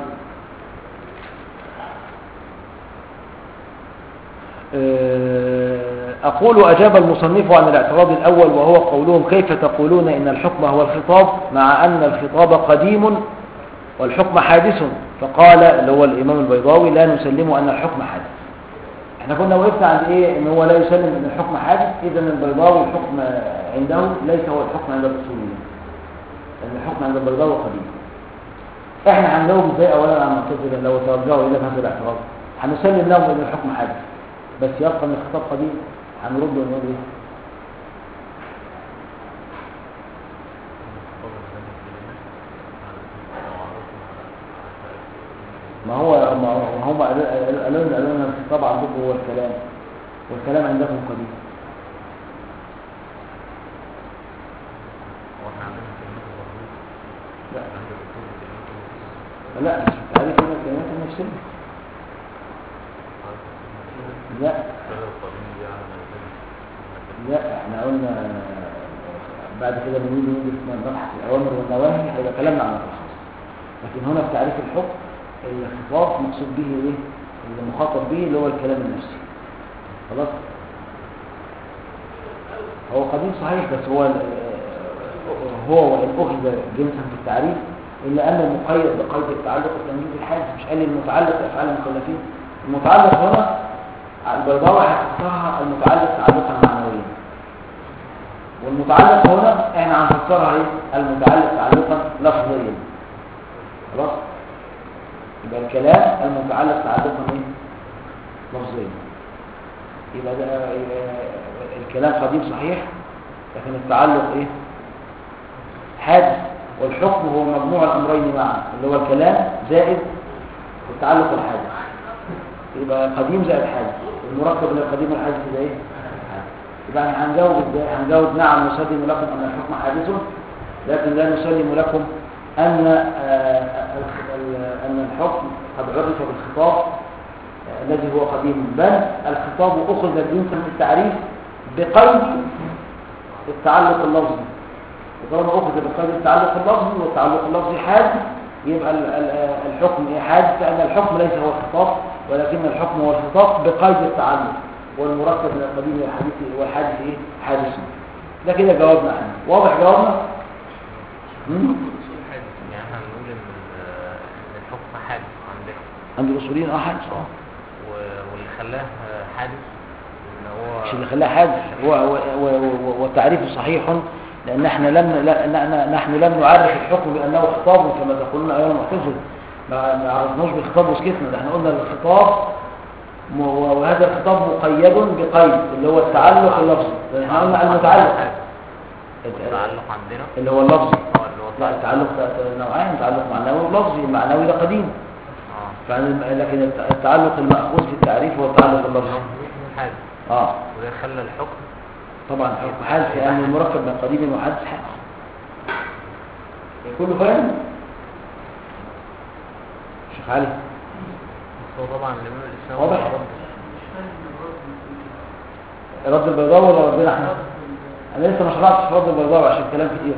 آه، أقول أجاب المصنف عن الاعتراض الأول وهو قولهم كيف تقولون إن الحكم هو الخطاب مع أن الخطاب قديم والحكم حادث فقال اللي هو الإمام البيضاوي لا نسلم أن الحكم حادث احنا كنا وقفنا عند ايه ان هو لا يسلم ان الحكم حادث اذا البيضاوي الحكم عنده ليس هو الحكم عند الاصوليين ان الحكم عند البيضاوي قديم احنا هنجاوب ازاي اولا عن المعتزله لو توجهوا الى هذا الاعتراض هنسلم لهم ان الحكم حادث بس يبقى ان الخطاب قديم هنرد ونقول ايه ما هو ما هو- ما هم قالوا قالوا لنا قالوا لنا الخطاب عندكم هو الكلام والكلام عندكم قديم واحنا عندنا كلمات الظهور لا عند الدكتور كلمات الظهور لا مش تعريف هنا الكلمات النفسيه لا السبب القديم دي على ملزمة لا احنا قلنا بعد كده بنيجي ندرس مبحث الاوامر والنواهي هيبقى كلامنا عن الرخص لكن هنا في تعريف الحكم الخطاب مقصود به ايه اللي مخاطب به اللي هو الكلام النفسي خلاص هو قديم صحيح بس هو ال- هو وان اخذ جنسا في التعريف الا انه مقيد بقيد التعلق التمييز الحادث مش قال المتعلق بافعال المكلفين المتعلق هنا البيضاوي هيفسرها المتعلق تعلقا معنويا والمتعلق هنا احنا هنفسرها ايه المتعلق تعلقا لفظيا خلاص يبقى الكلام المتعلق تعلقا ايه لفظيا يبقى ده يبقى الكلام قديم صحيح لكن التعلق ايه حادث والحكم هو مجموع الامرين معا اللي هو الكلام زائد التعلق الحادث يبقى قديم زائد حادث المركب من القديم والحادث ده ايه حادث. يبقى احنا هنجاوب ازاي هنجاوب نعم نسلم لكم ان الحكم حادث لكن لا نسلم لكم ان آه، ال- ال- ان الحكم قد عرف بالخطاب آه، الذي هو قديم بل الخطاب اخذ جنسا في التعريف بقيد التعلق اللفظي وطالما اخذ بقيد التعلق اللفظي والتعلق اللفظي حادث يبقى ال- ال- الحكم ايه حادث لان الحكم ليس هو الخطاب ولكن الحكم هو الخطاب بقيد التعلق والمركب من القديم والحديث والحادث ايه حادث ده كده جوابنا احنا واضح جوابنا مم؟ يعني احنا هنقول ان ال- إن الحكم حادث عندنا عند الاصوليين اه حادث اه و- واللي خلاه حادث ان هو مش اللي خلاه حادث هو هو- هو- هو- وتعريفه صحيح لان احنا لم لا لا- نحن لم نعرف الحكم بانه خطاب كما تقولون ايها المعتزله ما ما عرفناش بالخطاب وسكتنا ده احنا قلنا الخطاب م- وهذا الخطاب مقيد بقيد اللي هو التعلق اللفظي لأن احنا قلنا المتعلق التعلق عندنا اللي هو اللفظي اه اللي هو لا التعلق ده نوعين تعلق معنوي ولفظي المعنوي ده قديم اه فعن- لكن الت- التعلق المأخوذ في التعريف هو التعلق اللفظي حادث اه وده خلى الحكم طبعا حكم حادث يعني المركب من قديم وحادث حادث كله فاهم شيخ علي بس هو طبعا الامام الاسلام واضح؟ ما ردش. رد البيضاوي ولا ربنا احنا انا لسه ما شرحتش في رد البيضاوي عشان كلام كتير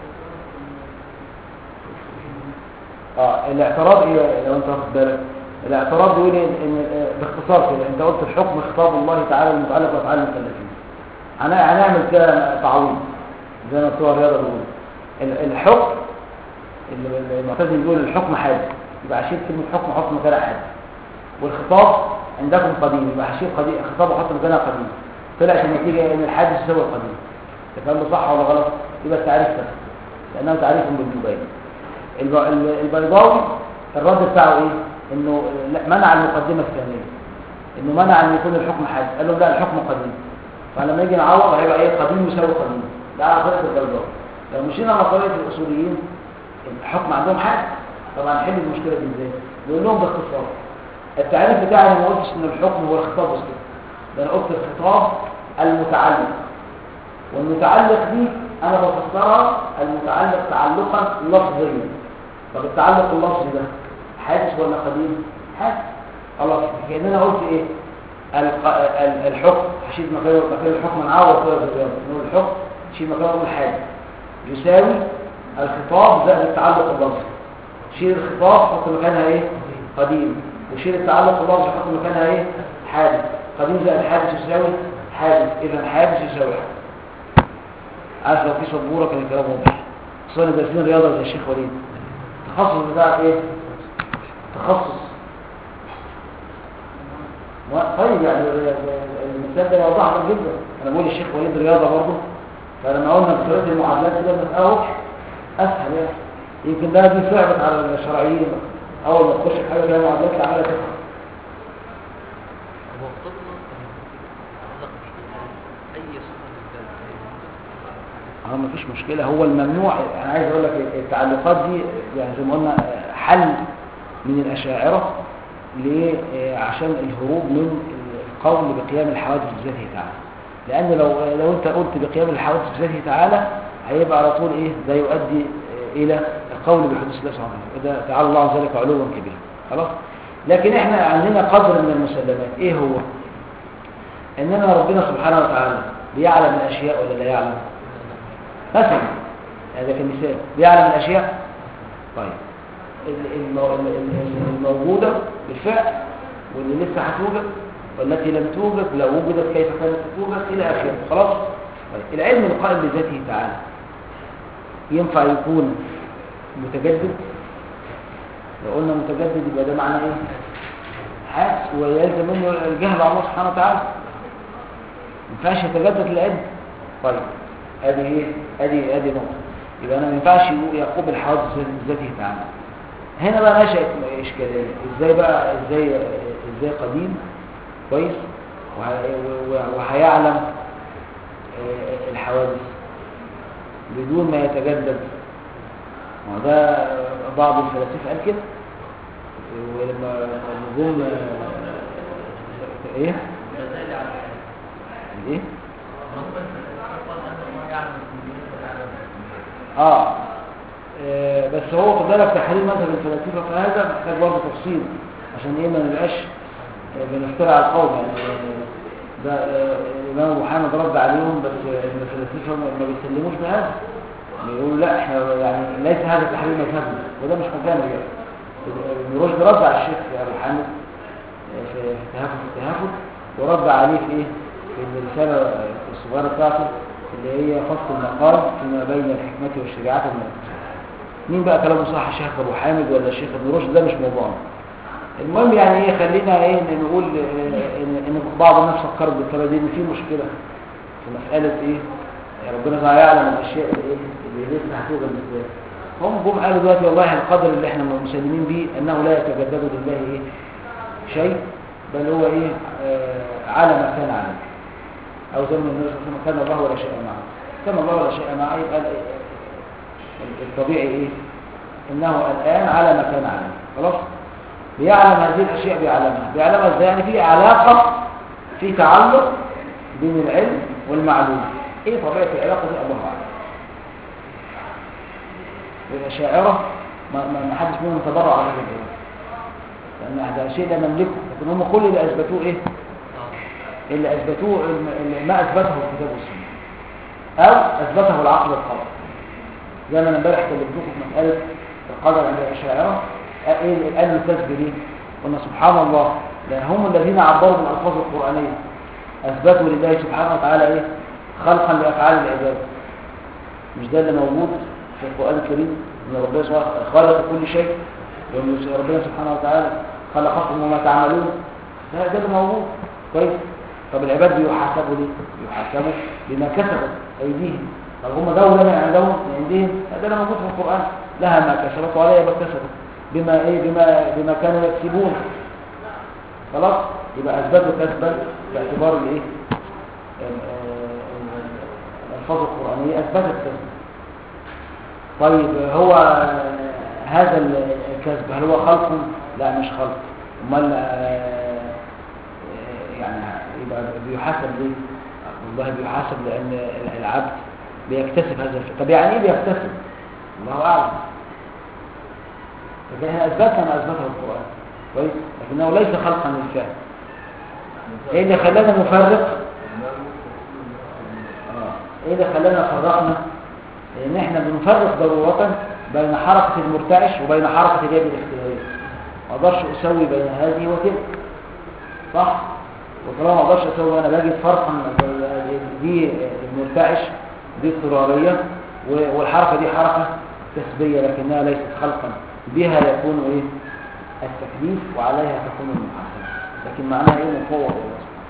اه الاعتراض ايه لو انت واخد بالك الاعتراض بيقول ان إن- آه، باختصار كده انت قلت الحكم خطاب الله تعالى المتعلق بافعال المكلفين هن- هنعمل كده تعويض زي ما بتوع الرياضه بيقولوا ال- الحكم اللي- المعتزله بيقول الحكم حادث يبقى هشيل كلمه حكم احط مكانها حادث والخطاب عندكم قديم يبقى هشيل قديم الخطاب واحط مكانها قديم طلعت النتيجه ان الحادث يساوي القديم الكلام ده صح ولا غلط يبقى التعريف كده لانه تعريف بالمبين الب- ال- البيضاوي الرد بتاعه ايه انه لا- منع المقدمه الثانيه انه منع ان يكون الحكم حادث قال لهم لا الحكم قديم فلما يجي نعوض هيبقى ايه قديم يساوي قديم ده على طريقه البيضاوي لو مشينا على طريقه الاصوليين الحكم عندهم حادث طبعا نحل المشكله دي ازاي نقول لهم باختصار التعريف بتاعي أنا ما قلتش ان الحكم هو الخطاب بس كده ده انا قلت الخطاب المتعلق والمتعلق دي انا بفسرها المتعلق تعلقا لفظيا طب التعلق اللفظي ده حادث ولا قديم حادث خلاص كاننا قلت ايه الق- ال- الحكم هشيل مكان مكان الحكم نعوض كده بالرياضه نقول الحكم شيل مكانه نقول حادث يساوي الخطاب زائد التعلق اللفظي شيل الخطاب حط مكانها ايه قديم وشيل التعلق اللفظي حط مكانها ايه حادث قديم زائد حادث يساوي حادث اذا حادث يساوي حادث عارف لو في سبوره كان الكلام واضح خصوصا دارسين رياضه زي الشيخ وليد التخصص بتاعك ايه تخصص و- طيب يعني ال- ال- المثال ده يوضح لك جدا انا بقول الشيخ وليد رياضه برضه فلما قلنا بطريقه المعادلات كده المساله واضحه اسهل يعني يمكن ده دي صعبت على الشرعيين اول ما تخش في حاجه فيها معادلات العمليه تفهم هو خطبنا تعلق بأي صفة للذات اه مفيش مشكلة هو الممنوع انا عايز اقول لك التعلقات دي يعني زي ما قلنا حل من الاشاعرة ليه آه، عشان الهروب من القول بقيام الحوادث بذاته تعالى لان لو لو انت قلت بقيام الحوادث بذاته تعالى هيبقى على طول ايه ده يؤدي آه، الى القول بحدوث الله سبحانه وتعالى وده تعالى الله عن ذلك علوا كبيرا خلاص لكن احنا عندنا قدر من المسلمات ايه هو اننا ربنا سبحانه وتعالى بيعلم الاشياء ولا لا يعلم مثلا هذا كمثال بيعلم الأشياء طيب ال- المو- ال- ال- الموجودة بالفعل واللي لسه هتوجد والتي لم توجد لو وجدت كيف كانت توجد إلى آخره خلاص طيب العلم القائم بذاته تعالى ينفع يكون متجدد لو قلنا متجدد يبقى ده معناه ايه حادث ويلزم منه الجهل على الله سبحانه وتعالى ما ينفعش يتجدد العلم طيب ادي ايه ادي ادي نقطه يبقى انا ما ينفعش يقول- يقوم الحوادث ذاته تعالى هنا بقى نشأت اشكاليه ازاي بقى ازاي ازاي قديم كويس وه- و- وهيعلم آه، الحوادث بدون ما يتجدد ما هو ده بعض الفلاسفه قال كده ولما لما جم آه، ايه ايه اه آه، بس هو خد بالك تحليل مذهب الفلاسفه في هذا محتاج برضه تفصيل عشان ايه ما نبقاش آه، بنفترع على القوم يعني آه، ده آه، الامام ابو حامد رد عليهم بس آه، الفلاسفه ما ما بيسلموش بهذا بيقولوا لا احنا يعني ليس هذا تحليل مذهبنا وده مش مكانه يعني ابن رشد رد على الشيخ ابو حامد آه، في في تهافت التهافت ورد عليه في ايه في الرساله الصغيره بتاعته اللي هي فصل المقال فيما بين الحكمة والشريعة والمنطق مين بقى كلامه صح الشيخ ابو حامد ولا الشيخ ابن رشد ده مش موضوعنا المهم يعني ايه خلينا ايه نقول آه، ان ان بعض الناس فكرت بالطريقه دي ان في مشكله في مساله ايه ربنا تعالى يعلم الاشياء اللي ايه اللي لسه هتوجد ازاي هم جم قالوا دلوقتي والله القدر اللي احنا مسلمين بيه انه لا يتجدد لله ايه شيء بل هو ايه آه على ما كان عليه او زي ما النبي صلى الله عليه وسلم كان الله ولا شيء معه كان الله ولا شيء معه يبقى ال- ال- الطبيعي ايه انه الان على ما كان عليه خلاص بيعلم هذه الاشياء بيعلمها بيعلمها ازاي يعني في علاقه في تعلق بين العلم والمعلوم ايه طبيعه العلاقه دي الله اعلم الاشاعره ما ما ما حدش منهم تبرع على هذا العلم لان هذا شيء لا نملكه لكن هم كل اللي اثبتوه ايه اللي اثبتوه اللي ما اثبته الكتاب والسنه او اثبته العقل القدر زي ما انا امبارح كلمتكم في مساله القدر عند الاشاعره ايه اللي قالوا الكذب ليه قلنا سبحان الله لان هم الذين عبروا بالالفاظ القرانيه اثبتوا لله سبحانه وتعالى ايه خلقا لافعال العباد مش ده اللي موجود في القران الكريم ان ربنا سبحانه خلق كل شيء وان ربنا سبحانه وتعالى خلقكم وما تعملون ده ده اللي موجود كويس طب العباد بيحاسبوا ليه بيحاسبوا بما كسبت ايديهم طب هم دولة من عندهم من عندهم ده اللي موجود في القران لها ما كسبت وعليها ما كسبت بما ايه بما بما كانوا يكسبون خلاص يبقى اثبتوا كسبا باعتبار الايه ال- ال- الالفاظ القرانيه اثبتت كسبا طيب هو هذا الكسب هل هو خلق لا مش خلق امال آه، يعني يبقى بيحاسب ليه والله بيحاسب لان العبد بيكتسب هذا الفعل طب يعني ايه بيكتسب الله اعلم لكن احنا اثبتنا ما اثبته القران كويس لكنه ليس خلقا للفعل ايه اللي خلانا نفرق آه. ايه اللي خلانا فرقنا لان احنا بنفرق ضروره بين حركه المرتعش وبين حركه اليد الاختياريه ما اقدرش اسوي بين هذه وتلك صح وطالما ما اقدرش اسوي وانا باجد فرقا دي المرتعش دي اضطراريه و- والحركه دي حركه كسبيه لكنها ليست خلقا بها يكون ايه التكليف وعليها تكون المحاسبه لكن معناها ايه مفوض الله سبحانه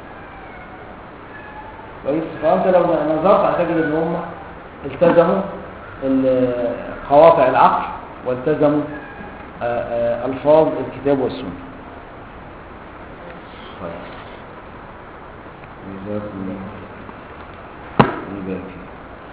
كويس فانت لو نظرت هتجد ان هم التزموا ال- قواطع العقل والتزموا آه، آه، الفاظ الكتاب والسنه طيب جزاكم الله خير. يبارك فيك.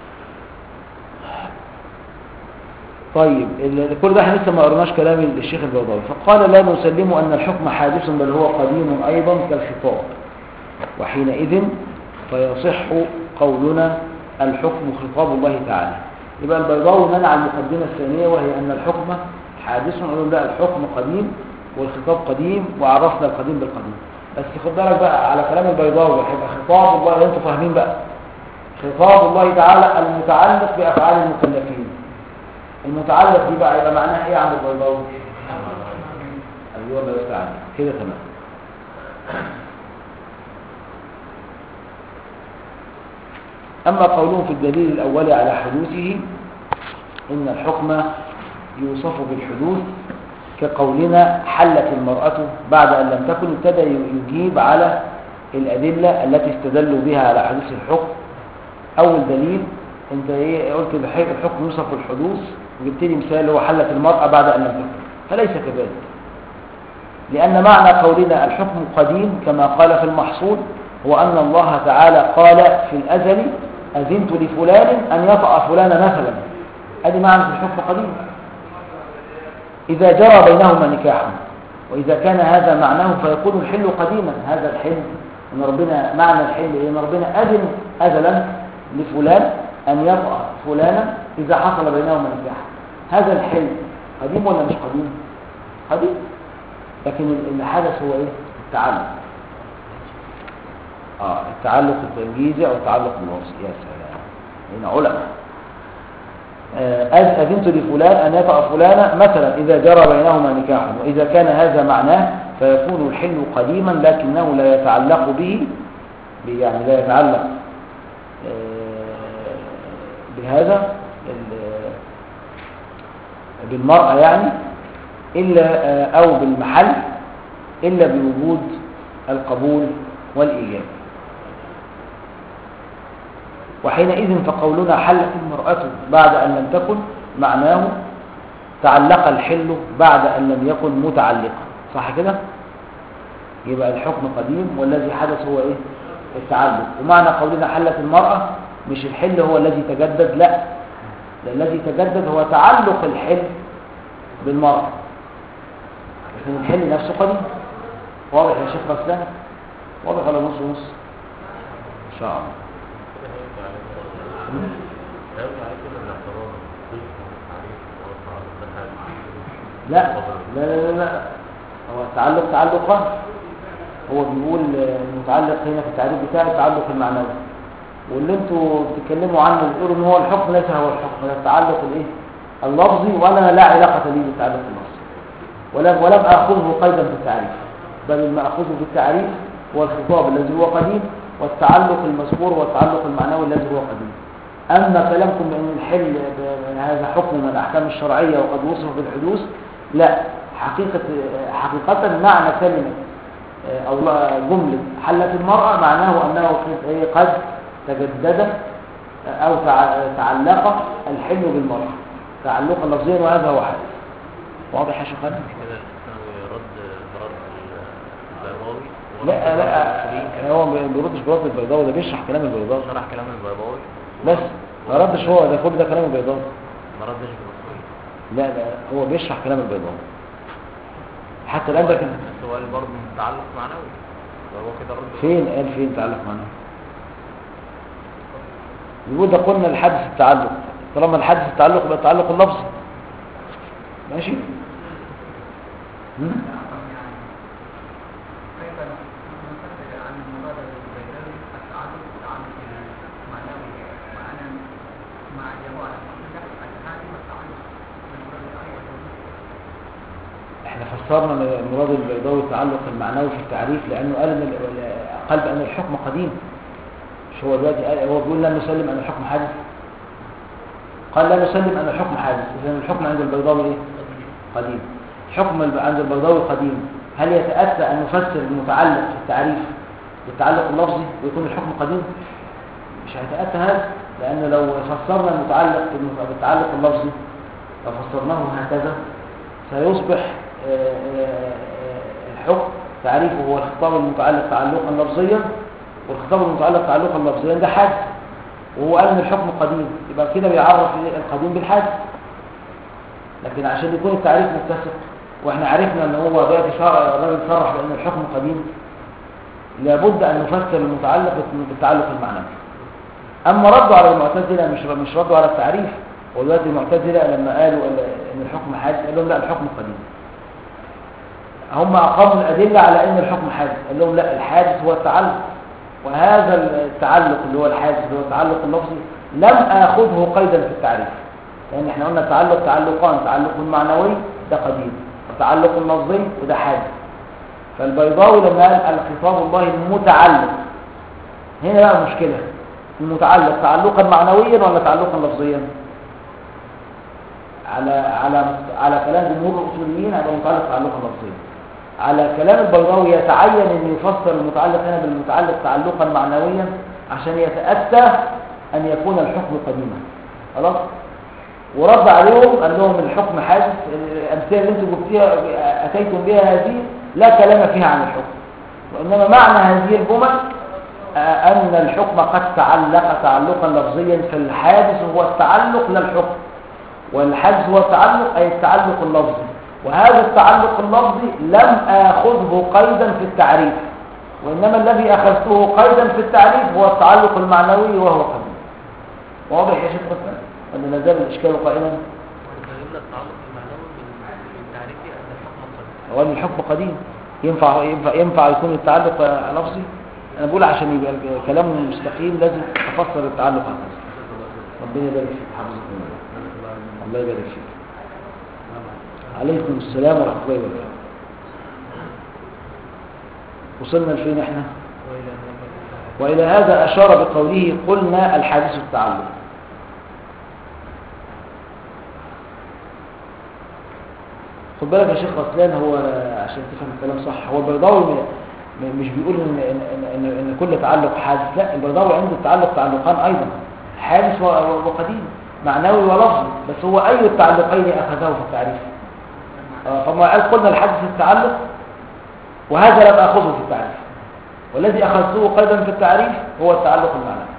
طيب ال- كل ده احنا لسه ما قرناش كلام الشيخ البيضاوي فقال لا نسلم ان الحكم حادث بل هو قديم ايضا كالخطاب وحينئذ فيصح قولنا الحكم خطاب الله تعالى يبقى البيضاوي منع المقدمه الثانيه وهي ان الحكم حادث نقول لا الحكم قديم والخطاب قديم وعرفنا القديم بالقديم بس خد بالك بقى على كلام البيضاوي هيبقى خطاب الله انتوا فاهمين بقى خطاب الله تعالى المتعلق بافعال المكلفين المتعلق دي بقى يبقى معناها ايه عند البيضاوي ايوه الله يستعان كده تمام اما قولهم في الدليل الاول على حدوثه ان الحكم يوصف بالحدوث كقولنا حلت المرأة بعد أن لم تكن ابتدى يجيب على الأدلة التي استدلوا بها على حدوث الحكم أول دليل أنت إيه قلت الح- الحكم يوصف بالحدوث وجبت لي مثال هو حلت المرأة بعد أن لم تكن فليس كذلك لأن معنى قولنا الحكم قديم كما قال في المحصول هو أن الله تعالى قال في الأزل أذنت لفلان أن يطأ فلان مثلا هذه معنى الحكم قديم إذا جرى بينهما نكاح وإذا كان هذا معناه فيكون الحل قديما هذا الحل إن ربنا معنى الحل إيه؟ إن ربنا أذن أزلا لفلان أن يطأ فلانا إذا حصل بينهما نكاح هذا الحل قديم ولا مش قديم؟ قديم لكن اللي حدث هو إيه؟ التعلق آه التعلق التنجيزي أو التعلق بالوصف يا سلام هنا علماء أذ- أذنت لفلان أن يطأ فلانا مثلا إذا جرى بينهما نكاح وإذا كان هذا معناه فيكون الحل قديما لكنه لا يتعلق به ب- يعني لا يتعلق آه، بهذا ال- بالمرأة يعني إلا آه، أو بالمحل إلا بوجود القبول والإيجاب وحينئذ فقولنا حلت المرأة بعد أن لم تكن معناه تعلق الحل بعد أن لم يكن متعلقا صح كده يبقى الحكم قديم والذي حدث هو ايه التعلق ومعنى قولنا حلت المرأة مش الحل هو الذي تجدد لا ده الذي تجدد هو تعلق الحل بالمرأة لكن الحل نفسه قديم واضح يا شيخ رسلان واضح ولا نص ونص ان شاء الله لا لا لا لا, لا. هو التعلق تعلق قهر هو بيقول المتعلق هنا في التعريف بتاعي التعلق المعنوي واللي انتوا بتتكلموا عنه بتقولوا ان هو الحكم ليس هو الحكم ده التعلق الايه اللفظي وانا لا علاقه لي بالتعلق اللفظي ولم ولم اخذه قيدا في التعريف بل الماخوذ في التعريف هو الخطاب الذي هو قديم والتعلق المذكور والتعلق المعنوي الذي هو قديم اما كلامكم بان الحل ب- هذا حكم من الاحكام الشرعيه وقد وصف بالحدوث لا حقيقه حقيقه معنى كلمه او لا- جمله حلت المراه معناه انه قد- إيه قد تجدد او تع- تعلق الحل بالمراه تعلقا لفظيا وهذا هو حدث واضح يا شيخ خالد؟ كده الثانوي رد مراد البيضاوي لا لا هو ما بيردش برد البيضاوي ده بيشرح كلام البيضاوي شرح كلام البيضاوي بس ما ردش هو ده كل ده كلام البيضاوي ما ردش بالأصولي لا لا هو بيشرح كلام البيضاوي حتى الان ده كان السؤال برضه متعلق معنوي فهو كده رد فين قال فين تعلق معنا يقول ده قلنا الحدث التعلق طالما الحدث التعلق يبقى التعلق اللفظي ماشي هم؟ كيف نفسر عن المراد البيضاوي التعلق التعلق المعنوي وأنا مع جواب الحقيقة الحالي والتعلق بالمراد الأول احنا فسرنا من المراد البيضاوي التعلق المعنوي في التعريف لانه قال ان ال- قال بان الحكم قديم مش هو دلوقتي قال هو بيقول لا نسلم ان الحكم حادث قال لا نسلم ان الحكم حادث اذا الحكم عند البيضاوي ايه قديم الحكم الب- عند البيضاوي قديم هل يتاتى ان نفسر المتعلق في التعريف بالتعلق اللفظي ويكون الحكم قديم مش هيتاتى هذا لان لو فسرنا المتعلق بالم- بالتعلق اللفظي لو فسرناه هكذا سيصبح آه، آه، آه، الحكم تعريفه هو الخطاب المتعلق تعلقا لفظيا والخطاب المتعلق تعلقا لفظيا ده حادث وهو قال ان الحكم قديم يبقى كده بيعرف إيه القديم بالحادث لكن عشان يكون التعريف متسق واحنا عرفنا ان هو دلوقتي شرع- الراجل صرح بان الحكم قديم لابد ان نفسر المتعلق بالتعلق المعنوي اما ردوا على المعتزله مش مش ردوا على التعريف ودلوقتي المعتزله لما قالوا ان الحكم حادث قال لهم لا الحكم قديم هم اقاموا الادله على ان الحكم حادث قال لهم لا الحادث هو التعلق وهذا التعلق اللي هو الحادث اللي هو التعلق اللفظي لم اخذه قيدا في التعريف لان احنا قلنا التعلق تعلقان تعلق معنوي ده قديم وتعلق لفظي وده حادث فالبيضاوي لما قال الخطاب الله المتعلق هنا بقى مشكله المتعلق تعلقا معنويا ولا تعلقا لفظيا على على على كلام جمهور الاصوليين هيبقى متعلق تعلقا لفظيا على كلام البيضاوي يتعين ان يفسر المتعلق هنا بالمتعلق تعلقا معنويا عشان يتاتى ان يكون الحكم قديما خلاص ورد عليهم قال لهم الحكم حادث الامثله اللي انتم جبتيها اتيتم بها هذه لا كلام فيها عن الحكم وانما معنى هذه الجمل آه، ان الحكم قد تعلق تعلقا لفظيا فالحادث هو التعلق لا الحكم والحدث هو التعلق أي التعلق اللفظي وهذا التعلق اللفظي لم آخذه قيدا في التعريف وإنما الذي أخذته قيدا في التعريف هو التعلق المعنوي وهو قديم واضح يا شيخ حسن ولا لا زال الإشكال قائما وفهمنا التعلق المعنوي من من تعريفه ان الحكم قديم هو أن الحكم قديم ينفع ينفع ينفع يكون التعلق آه، لفظي أنا بقول عشان يبقى كلام مستقيم لازم أفسر التعلق هكذا ربنا يبارك فيك حفظك الله الله يبارك فيك عليكم السلام ورحمة الله وبركاته وصلنا لفين احنا وإلى هذا أشار بقوله قلنا الحادث التعلق خد بالك يا شيخ غسلان هو عشان تفهم الكلام صح هو البيضاوي م- م- مش بيقول ان ان ان, إن, إن كل تعلق حادث لا البيضاوي عنده التعلق تعلقان ايضا حادث و- و- وقديم معنوي ولفظي بس هو أي التعلقين أخذه في التعريف آه، فما قال قلنا الحدث التعلق وهذا لم أخذه في التعريف والذي أخذته قيدا في التعريف هو التعلق المعنوي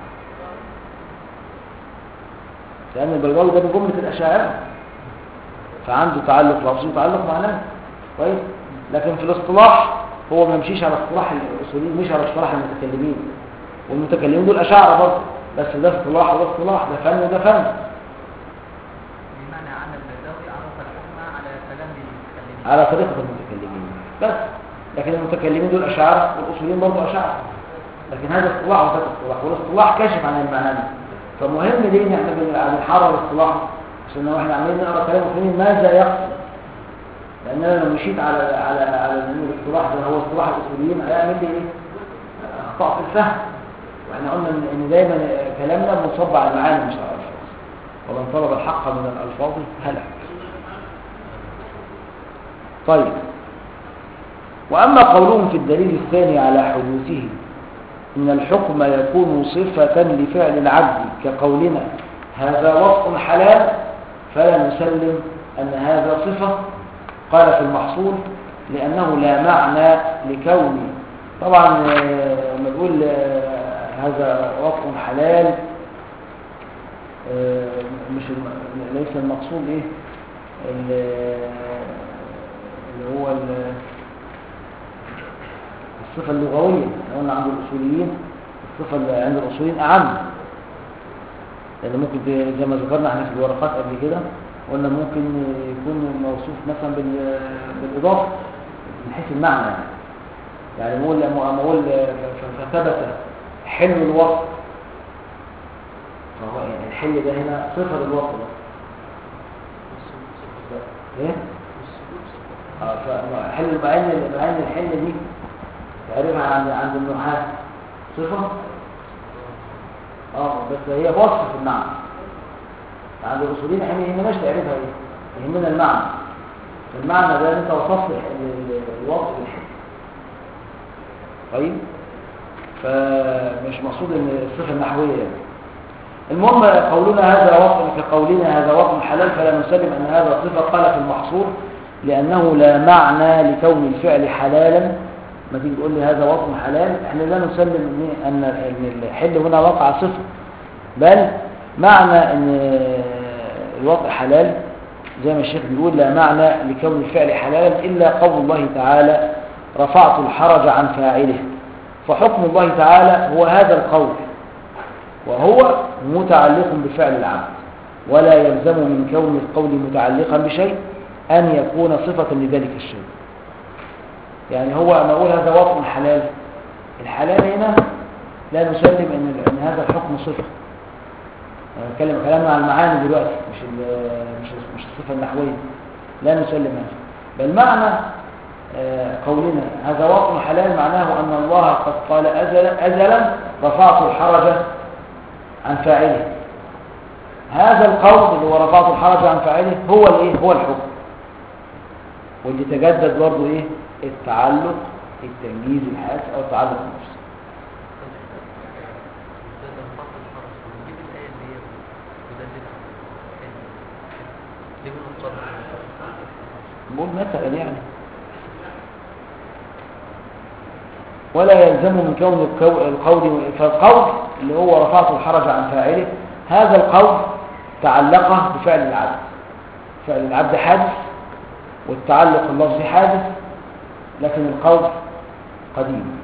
لأن البيضاوي ده من جملة الأشاعرة فعنده تعلق لفظي وتعلق معنوي كويس لكن في الاصطلاح هو ما يمشيش على اصطلاح الاصوليين مش على اصطلاح المتكلمين والمتكلمين دول اشاعره برضه بس ده اصطلاح وده اصطلاح ده فن وده فن بمعنى أن البيضاوي عرف الحكم على كلام المتكلمين على طريقه المتكلمين بس لكن المتكلمين دول اشاعره والاصوليين برضه اشاعره لكن هذا اصطلاح وده اصطلاح والاصطلاح كاشف عن المعنى فمهم ليه ان احنا بن- بنحرر الاصطلاح عشان لو احنا عمالين نقرا كلام المسلمين ماذا يقصد لان انا لو مشيت على على على ان الاصطلاح ده هو اصطلاح الاصوليين هيعمل لي ايه اخطاء في الفهم واحنا قلنا ان إن دايما كلامنا مصب على المعاني مش على الالفاظ ومن طلب الحق من الالفاظ هلك طيب واما قولهم في الدليل الثاني على حدوثه ان الحكم يكون صفه لفعل العبد كقولنا هذا وصف حلال فلا نسلم ان هذا صفه قال في المحصول لأنه لا معنى لكونه طبعا آه، لما بيقول آه، هذا وصف حلال آه، مش الم- ليس المقصود ايه ال- اللي هو ال- الصفة اللغوية احنا قلنا عند الأصوليين الصفة اللي عند الأصوليين أعم لأن ممكن ت- زي ما ذكرنا احنا في الورقات قبل كده قلنا ممكن يكون موصوف مثلا بال- بالإضافة من حيث المعنى يعني. يعني بقول لما أقول ف- فثبت حل الوصف فهو يعني الحل ده هنا صفة للوصف ده ايه؟ اه فحل مع ان مع ان الحل دي تعرفها عند عند النحاة صفة اه بس هي وصف في المعنى عند الاصوليين احنا ما يهمناش تعرفها ايه يهمنا المعنى المعنى ده انت وصفت ال- ال- الوصف بالحل طيب فمش مقصود ان الصفه النحويه يعني المهم قولنا هذا وصف كقولنا هذا وصف حلال فلا نسلم ان هذا صفه قال في المحصول لانه لا معنى لكون الفعل حلالا ما تيجي تقول لي هذا وصف حلال احنا لا نسلم ان ان إن الحل هنا وقع صفه بل معنى ان الوضع حلال زي ما الشيخ بيقول لا معنى لكون الفعل حلالا الا قول الله تعالى رفعت الحرج عن فاعله فحكم الله تعالى هو هذا القول وهو متعلق بفعل العبد ولا يلزم من كون القول متعلقا بشيء أن يكون صفة لذلك الشيء يعني هو أنا أقول هذا وطن حلال الحلال هنا لا نسلم أن, أن هذا الحكم صفة أنا بتكلم كلامنا عن المعاني دلوقتي مش ال- مش مش الصفة النحوية لا نسلم هذا بل معنى آه، قولنا هذا وطن حلال معناه أن الله قد قال أزلا, أزلا رفعت الحرج عن فاعله هذا القول اللي هو رفعت الحرج عن فاعله هو الايه هو الحكم واللي تجدد برضه ايه التعلق التمييز الحاس او التعلق النفسي نجيب الآية اللي هي تدلل على الحلم ليه بنضطر نقول مثلا يعني ولا يلزم من كون الكو- القول فالقول اللي هو رفعت الحرج عن فاعله هذا القول تعلق بفعل العبد فعل العبد حادث والتعلق اللفظي حادث لكن القول قديم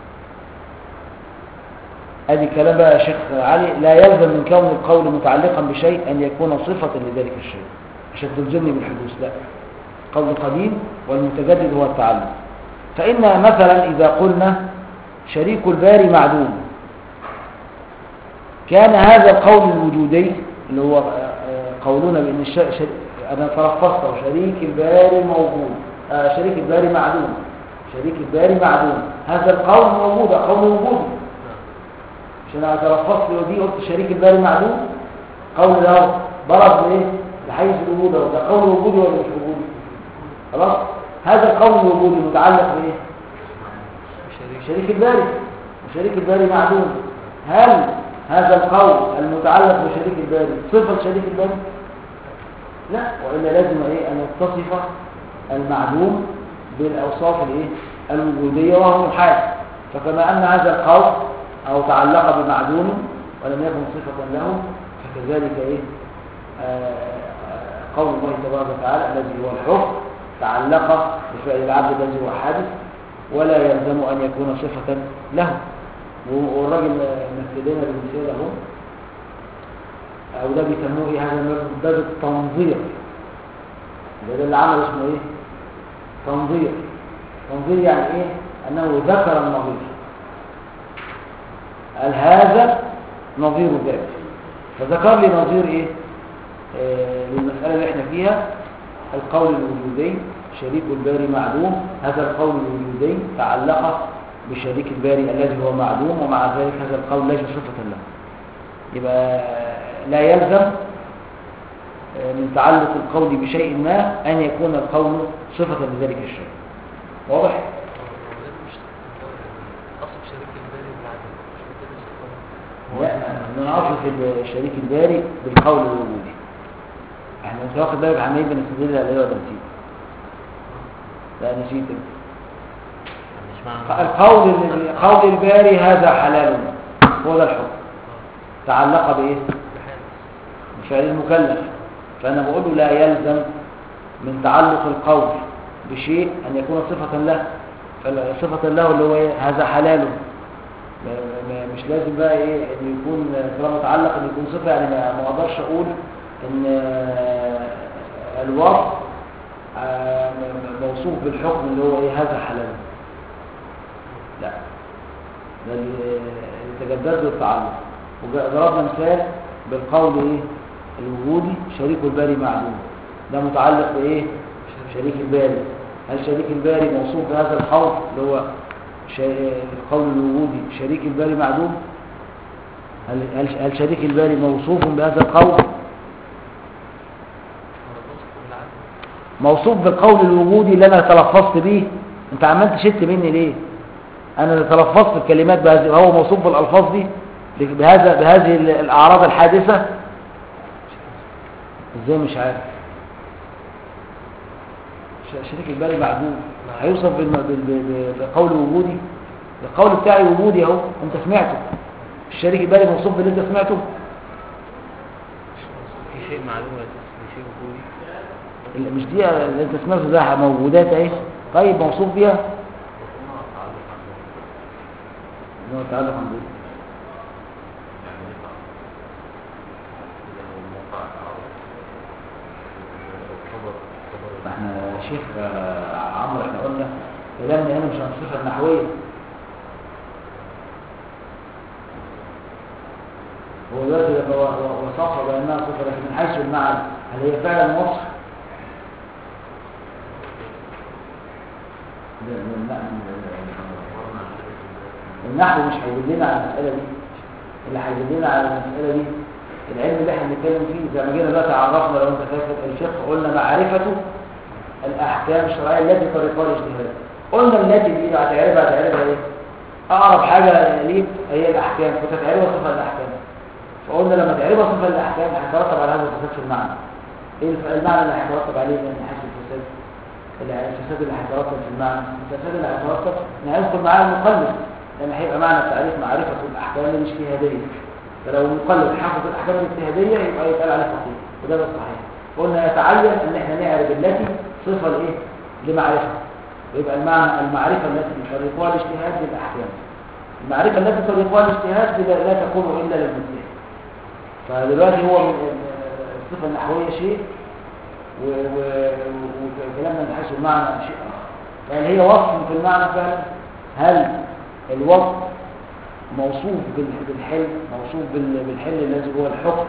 ادي كلام بقى يا شيخ علي لا يلزم من كون القول متعلقا بشيء ان يكون صفة لذلك الشيء عشان تلزمني بالحدوث لا قول قديم والمتجدد هو التعلق فإن مثلا إذا قلنا شريك الباري معدوم كان هذا القول الوجودي اللي هو آه، آه، قولنا بأن الش... شر... أنا تلفظت شريك الباري موجود آه، شريك الباري معدوم شريك الباري معدوم هذا القول موجود قول وجودي عشان انا تلفظت ودي قلت شريك الباري معدوم قول ده برز لايه لحيث الوجود أهو. ده قول وجودي ولا مش وجودي خلاص هذا القول الوجودي متعلق بايه شريك شريك الباري وشريك الباري معدوم هل هذا القول المتعلق بشريك الباري صفة شريك الباري لا وإلا لازم إيه أن يتصف المعلوم بالأوصاف الإيه الوجودية وهو الحال فكما أن هذا القول أو تعلق بمعلوم ولم يكن صفة له فكذلك إيه آه، قول الله تبارك وتعالى الذي هو الحكم تعلق بفعل العبد الذي هو حادث ولا يلزم أن يكون صفة له والراجل مثلنا بالمثال اهو او ده بيسموه ايه هذا من باب التنظير ده, ده اللي عمل اسمه ايه تنظير تنظير يعني ايه انه ذكر النظير قال هذا نظير ذلك فذكر لي نظير ايه آه للمسألة اللي احنا فيها القول الوجودي شريك الباري معدوم هذا القول الوجودي تعلق بشريك الباري الذي هو معدوم ومع ذلك هذا القول ليس صفة له يبقى لا يلزم من تعلق القول بشيء ما أن يكون القول صفة لذلك الشيء واضح؟ أصل شريك الباري بالعدل مش كده صفة لا أنا أصف الشريك الباري بالقول الوجودي احنا انت واخد بالك عن ايه بنستدل على ايه ولا نسيت؟ لا نسيت انت مش معنى القول الذي قول الباري هذا حلال هو ده الحكم تعلق بايه بحادث بفعل المكلف فانا بقول له لا يلزم من تعلق القول بشيء ان يكون صفة له فصفة له اللي هو إيه؟ هذا حلال ما- ما- مش لازم بقى ايه ان يكون طالما متعلق ان يكون صفة يعني ما ما اقدرش اقول ان آه، الوصف آه، م- م- موصوف بالحكم اللي هو ايه هذا حلال لا بل يتجدد له التعلق وضربنا مثال بالقول ايه الوجودي شريك الباري معلوم ده متعلق بايه شريك الباري هل شريك الباري موصوف بهذا القول اللي هو شا- القول الوجودي شريك الباري معلوم هل هل هل شريك الباري موصوف بهذا القول ونتصف بالعدل موصوف بالقول الوجودي اللي انا تلفظت بيه انت عمال تشت مني ليه انا اللي تلفظت الكلمات بهذه هو موصوف بالالفاظ دي بهذا بهذه الاعراض الحادثه ازاي مش عارف ش- شريك الباري معدوم هيوصف بالم- بال- بال- بالقول الوجودي القول بتاعي وجودي اهو انت سمعته الشريك الباري موصوف باللي انت سمعته في شيء معلوم ولا في شيء وجودي اللي مش دي اللي انت سمعته ده موجودات اهي طيب موصوف بيها انه تعالى عن ذلك احنا يا شيخ آه، عمرو احنا قلنا كلامنا هنا مش عن الصفه النحويه هو دلوقتي لما و- و- وصفها بانها صفه لكن من حيث المعنى هل هي فعلا وصف؟ ده- ده- لا، النحو مش هيدلنا على المساله دي اللي هيدلنا على المساله دي العلم اللي احنا بنتكلم فيه زي ما جينا دلوقتي عرفنا لو انت فاكر الفقه قلنا معرفه الاحكام الشرعيه التي طريقها الاجتهاد قلنا التي دي هتعرفها هتعرفها ايه اقرب حاجه ليك هي الاحكام فتتعرفها صفه الاحكام فقلنا لما تعرفها صفه الاحكام هيترتب على هذا الفساد في المعنى ايه الف- المعنى اللي هيترتب عليه من حيث الفساد اللي- الفساد اللي هيترتب في المعنى الفساد اللي هيترتب ان هيدخل معاه المقلد لان هيبقى معنى التعريف معرفه الاحكام الاجتهاديه فلو المقلد حافظ الاحكام الاجتهاديه يبقى يتقال عليه فقيه وده ده الصحيح قلنا يتعين ان احنا نعرف التي صفه لايه لمعرفه ويبقى المعنى المعرفه التي طريقها الاجتهاد للاحكام المعرفه التي طريقها الاجتهاد لا لا تكون الا للمجتهد فدلوقتي هو من- الصفه النحويه شيء و- و- وكلامنا من حيث المعنى شيء اخر فهل هي وصف في المعنى فعلا هل الوصف موصوف بال- بالحل موصوف بال- بالحل الذي هو الحكم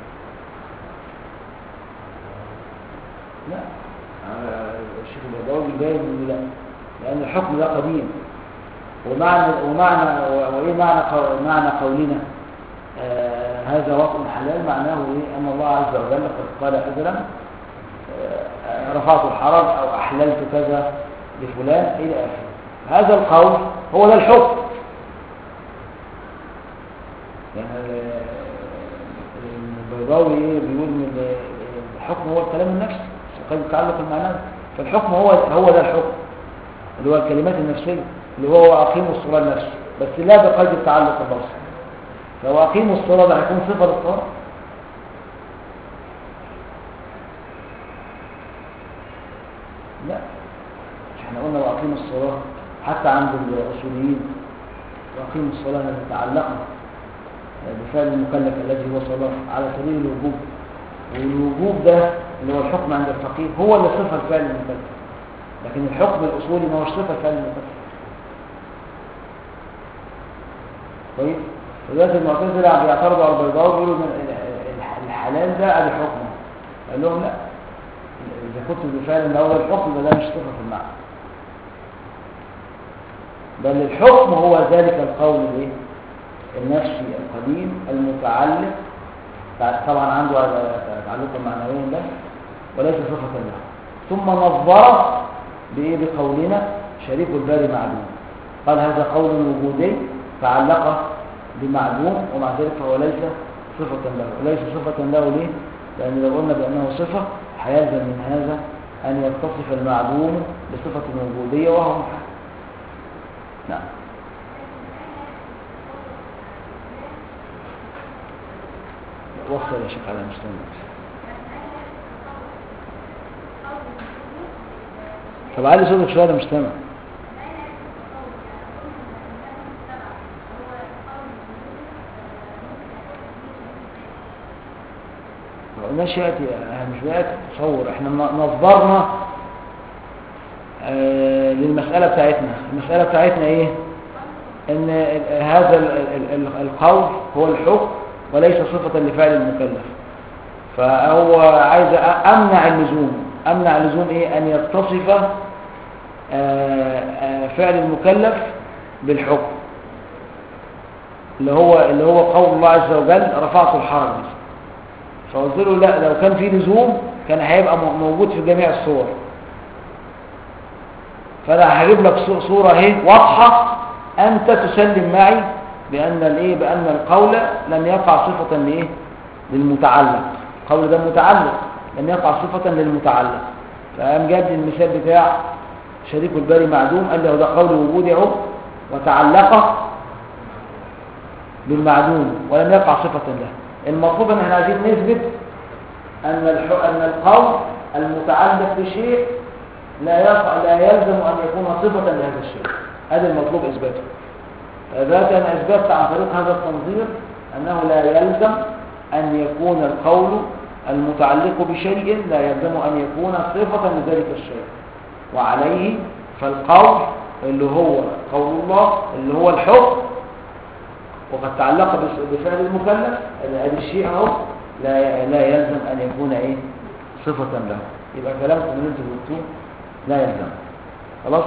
لا آه، الشيخ البيضاوي جاي من لا لان الحكم ده قديم ومعنى ومعنى وايه معنى قو- معنى قولنا آه هذا وطن حلال معناه ايه ان الله عز وجل قد قال ازلا آه، رفعت الحرج او احللت كذا لفلان الى اخره هذا القول هو ده الحكم يعني ال- البيضاوي ايه بيقول ان ال- الحكم هو الكلام النفسي قيد التعلق المعنوي فالحكم هو هو ده الحكم اللي هو الكلمات النفسيه اللي هو اقيموا الصلاه لنفسه بس لا بقيد التعلق اللفظي فهو اقيموا الصلاه ده هيكون صفه للصلاه لا مش احنا قلنا واقيموا الصلاه حتى عند الاصوليين واقيموا الصلاه لا تتعلق بفعل المكلف الذي هو صلاه على سبيل الوجوب والوجوب ده اللي هو الحكم عند الفقيه هو اللي صفه الفعل المكلف لكن الحكم الاصولي ما هوش صفه الفعل المكلف كويس فدلوقتي المعتزله بيعترضوا على البيضاوي بيقولوا ان ال- ال- الحلال ده ادي حكمه قال لهم لا اذا كنت بالفعل ان هو ده الحكم يبقى ده مش صفه في المعنى بل الحكم هو ذلك القول الايه النفسي القديم المتعلق طبعا عنده تعلق المعنوي ده وليس صفة له ثم نظر بإيه بقولنا شريك الباري معدوم قال هذا قول وجودي تعلق بمعدوم ومع ذلك فهو ليس صفة له وليس صفة له ليه؟ لأن لو قلنا بأنه صفة هيلزم من هذا أن يتصف المعدوم بصفة وجودية وهو محال نعم وصل يا شيخ على مستوى طب علي صوتك شويه مش سامع ما قلناش ياتي مش بياتي تصور احنا نظرنا آه للمساله بتاعتنا المساله بتاعتنا ايه ان هذا ال- ال- القول هو الحكم وليس صفة لفعل المكلف فهو عايز أ- امنع اللزوم امنع اللزوم ايه ان يتصف آه، آه، فعل المكلف بالحكم اللي هو اللي هو قول الله عز وجل رفعت الحرج فقلت له لا لو كان في لزوم كان هيبقى م- موجود في جميع الصور فانا هجيب لك صو- صوره اهي واضحه انت تسلم معي بان الايه بان القول لم يقع صفه لايه للمتعلق القول ده متعلق لم يقع صفه للمتعلق فقام جاب لي المثال بتاع شريك الباري معدوم قال له ده قول وجودي اهو وتعلق بالمعدوم ولم يقع صفه له المطلوب ان احنا عايزين نثبت ان الح... ان القول المتعلق بشيء لا يقع لا يلزم ان يكون صفه لهذا الشيء هذا المطلوب اثباته فذات انا اثبتت عن طريق هذا التنظير انه لا يلزم ان يكون القول المتعلق بشيء لا يلزم ان يكون صفه لذلك الشيء وعليه فالقول اللي هو قول الله اللي هو الحكم وقد تعلق بس- بفعل المكلف هذا الشيء اهو لا لا يلزم ان يكون ايه صفه له يبقى كلامكم اللي انتم قلتوه لا يلزم خلاص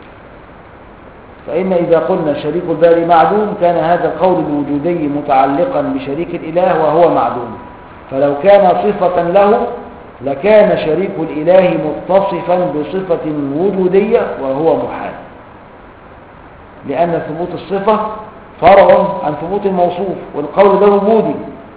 فإن إذا قلنا شريك الباري معدوم كان هذا القول الوجودي متعلقا بشريك الإله وهو معدوم فلو كان صفة له لكان شريك الإله متصفا بصفة وجودية وهو محال لأن ثبوت الصفة فرع عن ثبوت الموصوف والقول ده وجودي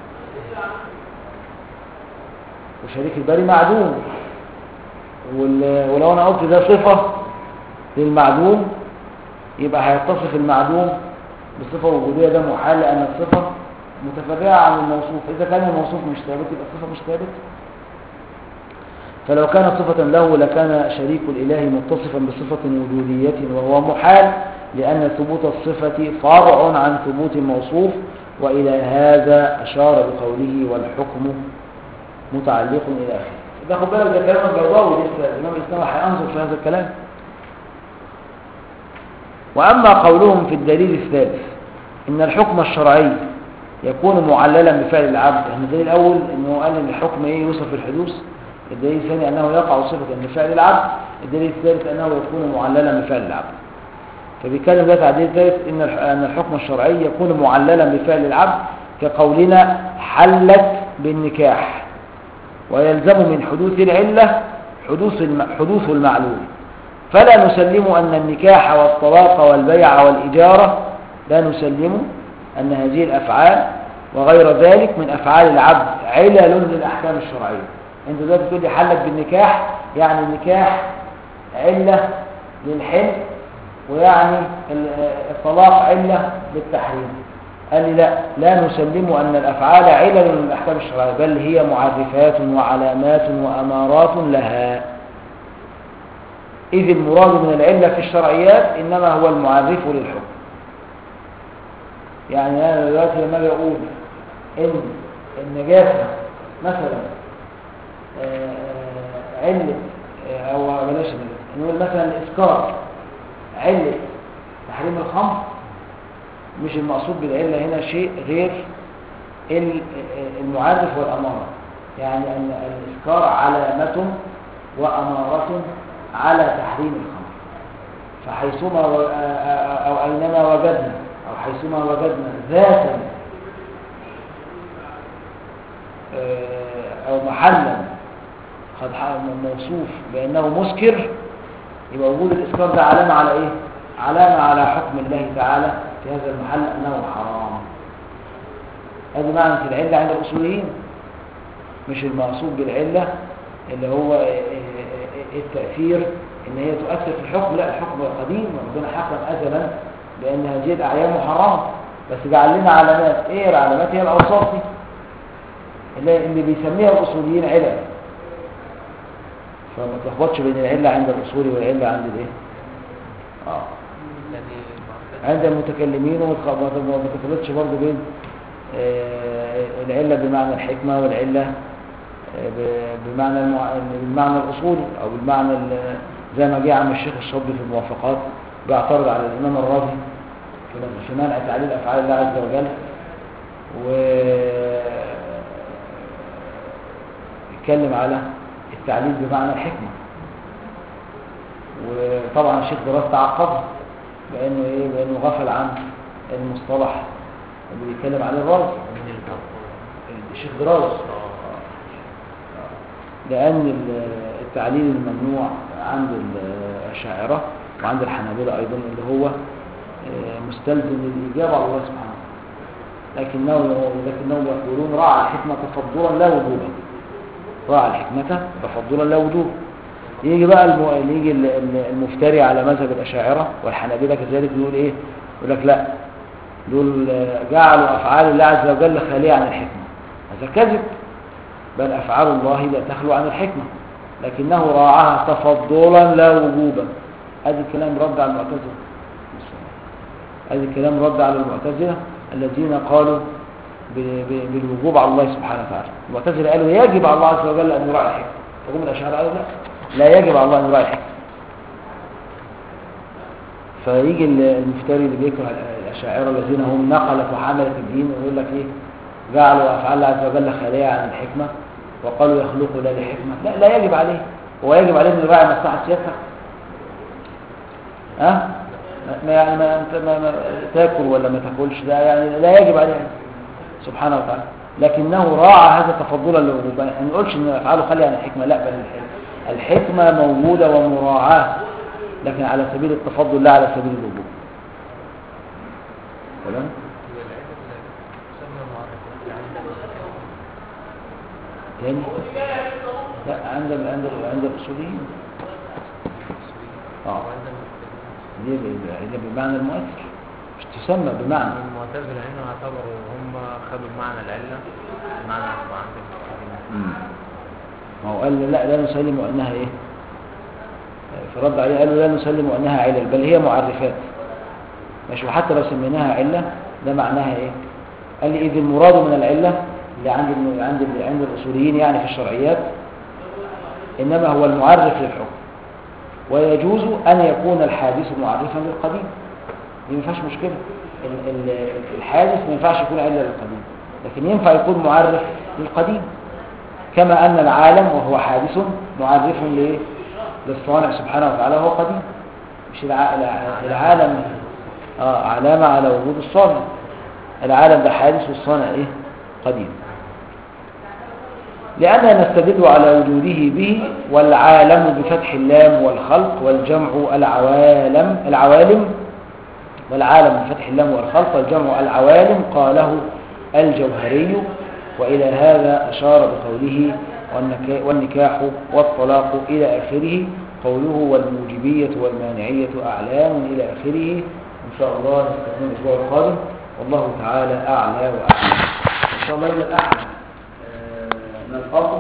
وشريك الباري معدوم وال- ولو أنا قلت ده صفة للمعدوم يبقى هيتصف المعدوم بصفة وجودية ده محال لأن الصفة متفرعة عن الموصوف إذا كان الموصوف مش ثابت يبقى الصفة مش ثابت فلو كانت صفة له لكان شريك الإله متصفا بصفة وجودية وهو محال لأن ثبوت الصفة فرع عن ثبوت الموصوف وإلى هذا أشار بقوله والحكم متعلق إلى آخره ده خد بالك ده كلام البيضاوي لسه الإمام الإسلام هينظر في هذا الكلام وأما قولهم في الدليل الثالث إن الحكم الشرعي يكون معللا بفعل العبد احنا الدليل الأول إنه قال إن الحكم إيه يوصف بالحدوث الدليل الثاني أنه يقع صفة بفعل العبد الدليل الثالث أنه يكون معللا بفعل العبد فبيتكلم دلوقتي على الدليل الثالث إن الح- أن الحكم الشرعي يكون معللا بفعل العبد كقولنا حلت بالنكاح ويلزم من حدوث العلة حدوث الم- حدوث المعلول فلا نسلم أن النكاح والطلاق والبيع والإجارة لا نسلم أن هذه الأفعال وغير ذلك من أفعال العبد علل للأحكام الشرعية أنت دلوقتي تقول لي حلك بالنكاح يعني النكاح علة للحل ويعني ال- الطلاق علة للتحريم قال لي لا لا نسلم أن الأفعال علل للأحكام الشرعية بل هي معرفات وعلامات وأمارات لها إذ المراد من العلة في الشرعيات إنما هو المعرف للحكم يعني أنا دلوقتي لما أجي أقول إن النجاسة مثلا آه، علة آه، أو بلاش النجاسة. نقول مثلا الإسكار علة تحريم الخمر مش المقصود بالعلة هنا شيء غير ال- المعرف والأمارة يعني أن الإسكار علامة وأمارة على تحريم الخمر فحيثما و- أو أينما وجدنا أو حيثما وجدنا ذاتا آه، أو محلا قد ح- موصوف بأنه مسكر يبقى وجود الإسكار ده علامة على إيه؟ علامة على حكم الله تعالى في هذا المحل أنه حرام هذه معنى في العلة عند الأصوليين مش المقصود بالعلة اللي هو التأثير إن هي تؤثر في الحكم لا الحكم قديم وربنا حكم أزلا بأن هذه الأعيان محرمة بس جعل لنا علامات إيه العلامات هي الأوصاف دي اللي اللي بيسميها الأصوليين علل فما تلخبطش بين العلة عند الأصول والعلة عند الإيه؟ آه. الذي معرفة عند المتكلمين وما تخ- ما تخلطش برضه بين آه، العلة بمعنى الحكمة والعلة آه، ب- بمعنى المع... بالمعنى الأصولي أو بالمعنى ال- زي ما جه عم الشيخ الشطبي في الموافقات بيعترض على الإمام الرازي في- في منع تعليل أفعال الله عز وجل و يتكلم على التعليل بمعنى الحكمة وطبعا الشيخ دراس تعقب بأنه إيه بأنه غفل عن المصطلح اللي بيتكلم عليه الرازي من الأفضل الشيخ دراس لأن ال- التعليل الممنوع عند الأشاعرة وعند الحنابلة أيضا اللي هو آه، مستلزم للإجابة على الله سبحانه وتعالى. لكنه لكنهم يقولون راعى الحكمة تفضلا لا وجوبا راعى الحكمة تفضلا لا وجوبا يجي بقى الم... يجي ال- ال- المفتري على مذهب الأشاعرة والحنابلة كذلك يقول إيه يقول لك لا دول آه، جعلوا أفعال الله عز وجل خالية عن الحكمة هذا كذب بل أفعال الله لا تخلو عن الحكمة لكنه راعاها تفضلا لا وجوبا هذا الكلام رد على المعتزلة هذا الكلام رد على المعتزلة الذين قالوا ب- ب- بالوجوب على الله سبحانه وتعالى المعتزلة قالوا يجب على الله عز وجل أن يراعي الحكمة وهم الأشاعرة قالوا لا لا يجب على الله أن يراعي الحكمة فيجي ال- المفتري اللي بيكره الأشاعرة الذين هم نقلة وحملة الدين ويقول لك إيه جعلوا أفعال الله عز وجل خالية عن الحكمة وقالوا يخلقوا لا لحكمة لا لا يجب عليه هو يجب عليه أن يراعي مصلحة سيادتك ها ما- ما يعني ما انت ما ما تاكل ولا ما تاكلش ده يعني لا يجب عليه سبحانه وتعالى لكنه راعى هذا تفضلا للوجوب ما نقولش ان افعاله خاليه عن الحكمه لا بل الح- الحكمه موجوده ومراعاه لكن على سبيل التفضل لا على سبيل الوجوب تمام هي العلة التي تسمى معرفة عند المتكلم تاني لا عند ال- عند ال- عند الاصوليين اه وعند المتكلم دي ب- دي بمعنى المؤثر مش تسمى بمعنى المعتزلة هنا اعتبروا هم خدوا معنى العلة معنى عند المتكلمين ما هو قال لا لا نسلم انها ايه فرد عليه قالوا لا نسلم انها علل بل هي معرفات ماشي وحتى لو سميناها عله ده معناها ايه قال لي اذ المراد من العله اللي عند ال- عند ال- عند الاصوليين يعني في الشرعيات انما هو المعرف للحكم ويجوز ان يكون الحادث معرفا للقديم دي ما فيهاش مشكله ال- ال- الحادث ما ينفعش يكون عله للقديم لكن ينفع يكون معرف للقديم كما أن العالم وهو حادث معرف لإيه؟ للصانع سبحانه وتعالى وهو قديم مش الع- الع- العالم آه علامة على وجود الصانع العالم ده حادث والصانع إيه؟ قديم لأننا نستدل على وجوده به والعالم بفتح اللام والخلق والجمع العوالم العوالم والعالم بفتح اللام والخلق والجمع العوالم قاله الجوهري وإلى هذا أشار بقوله والنكا- والنكاح والطلاق إلى آخره قوله والموجبية والمانعية أعلام إلى آخره إن شاء الله نستكمل الأسبوع القادم والله تعالى أعلى وأعلم إن شاء الله يوم الأحد آه، نلقاكم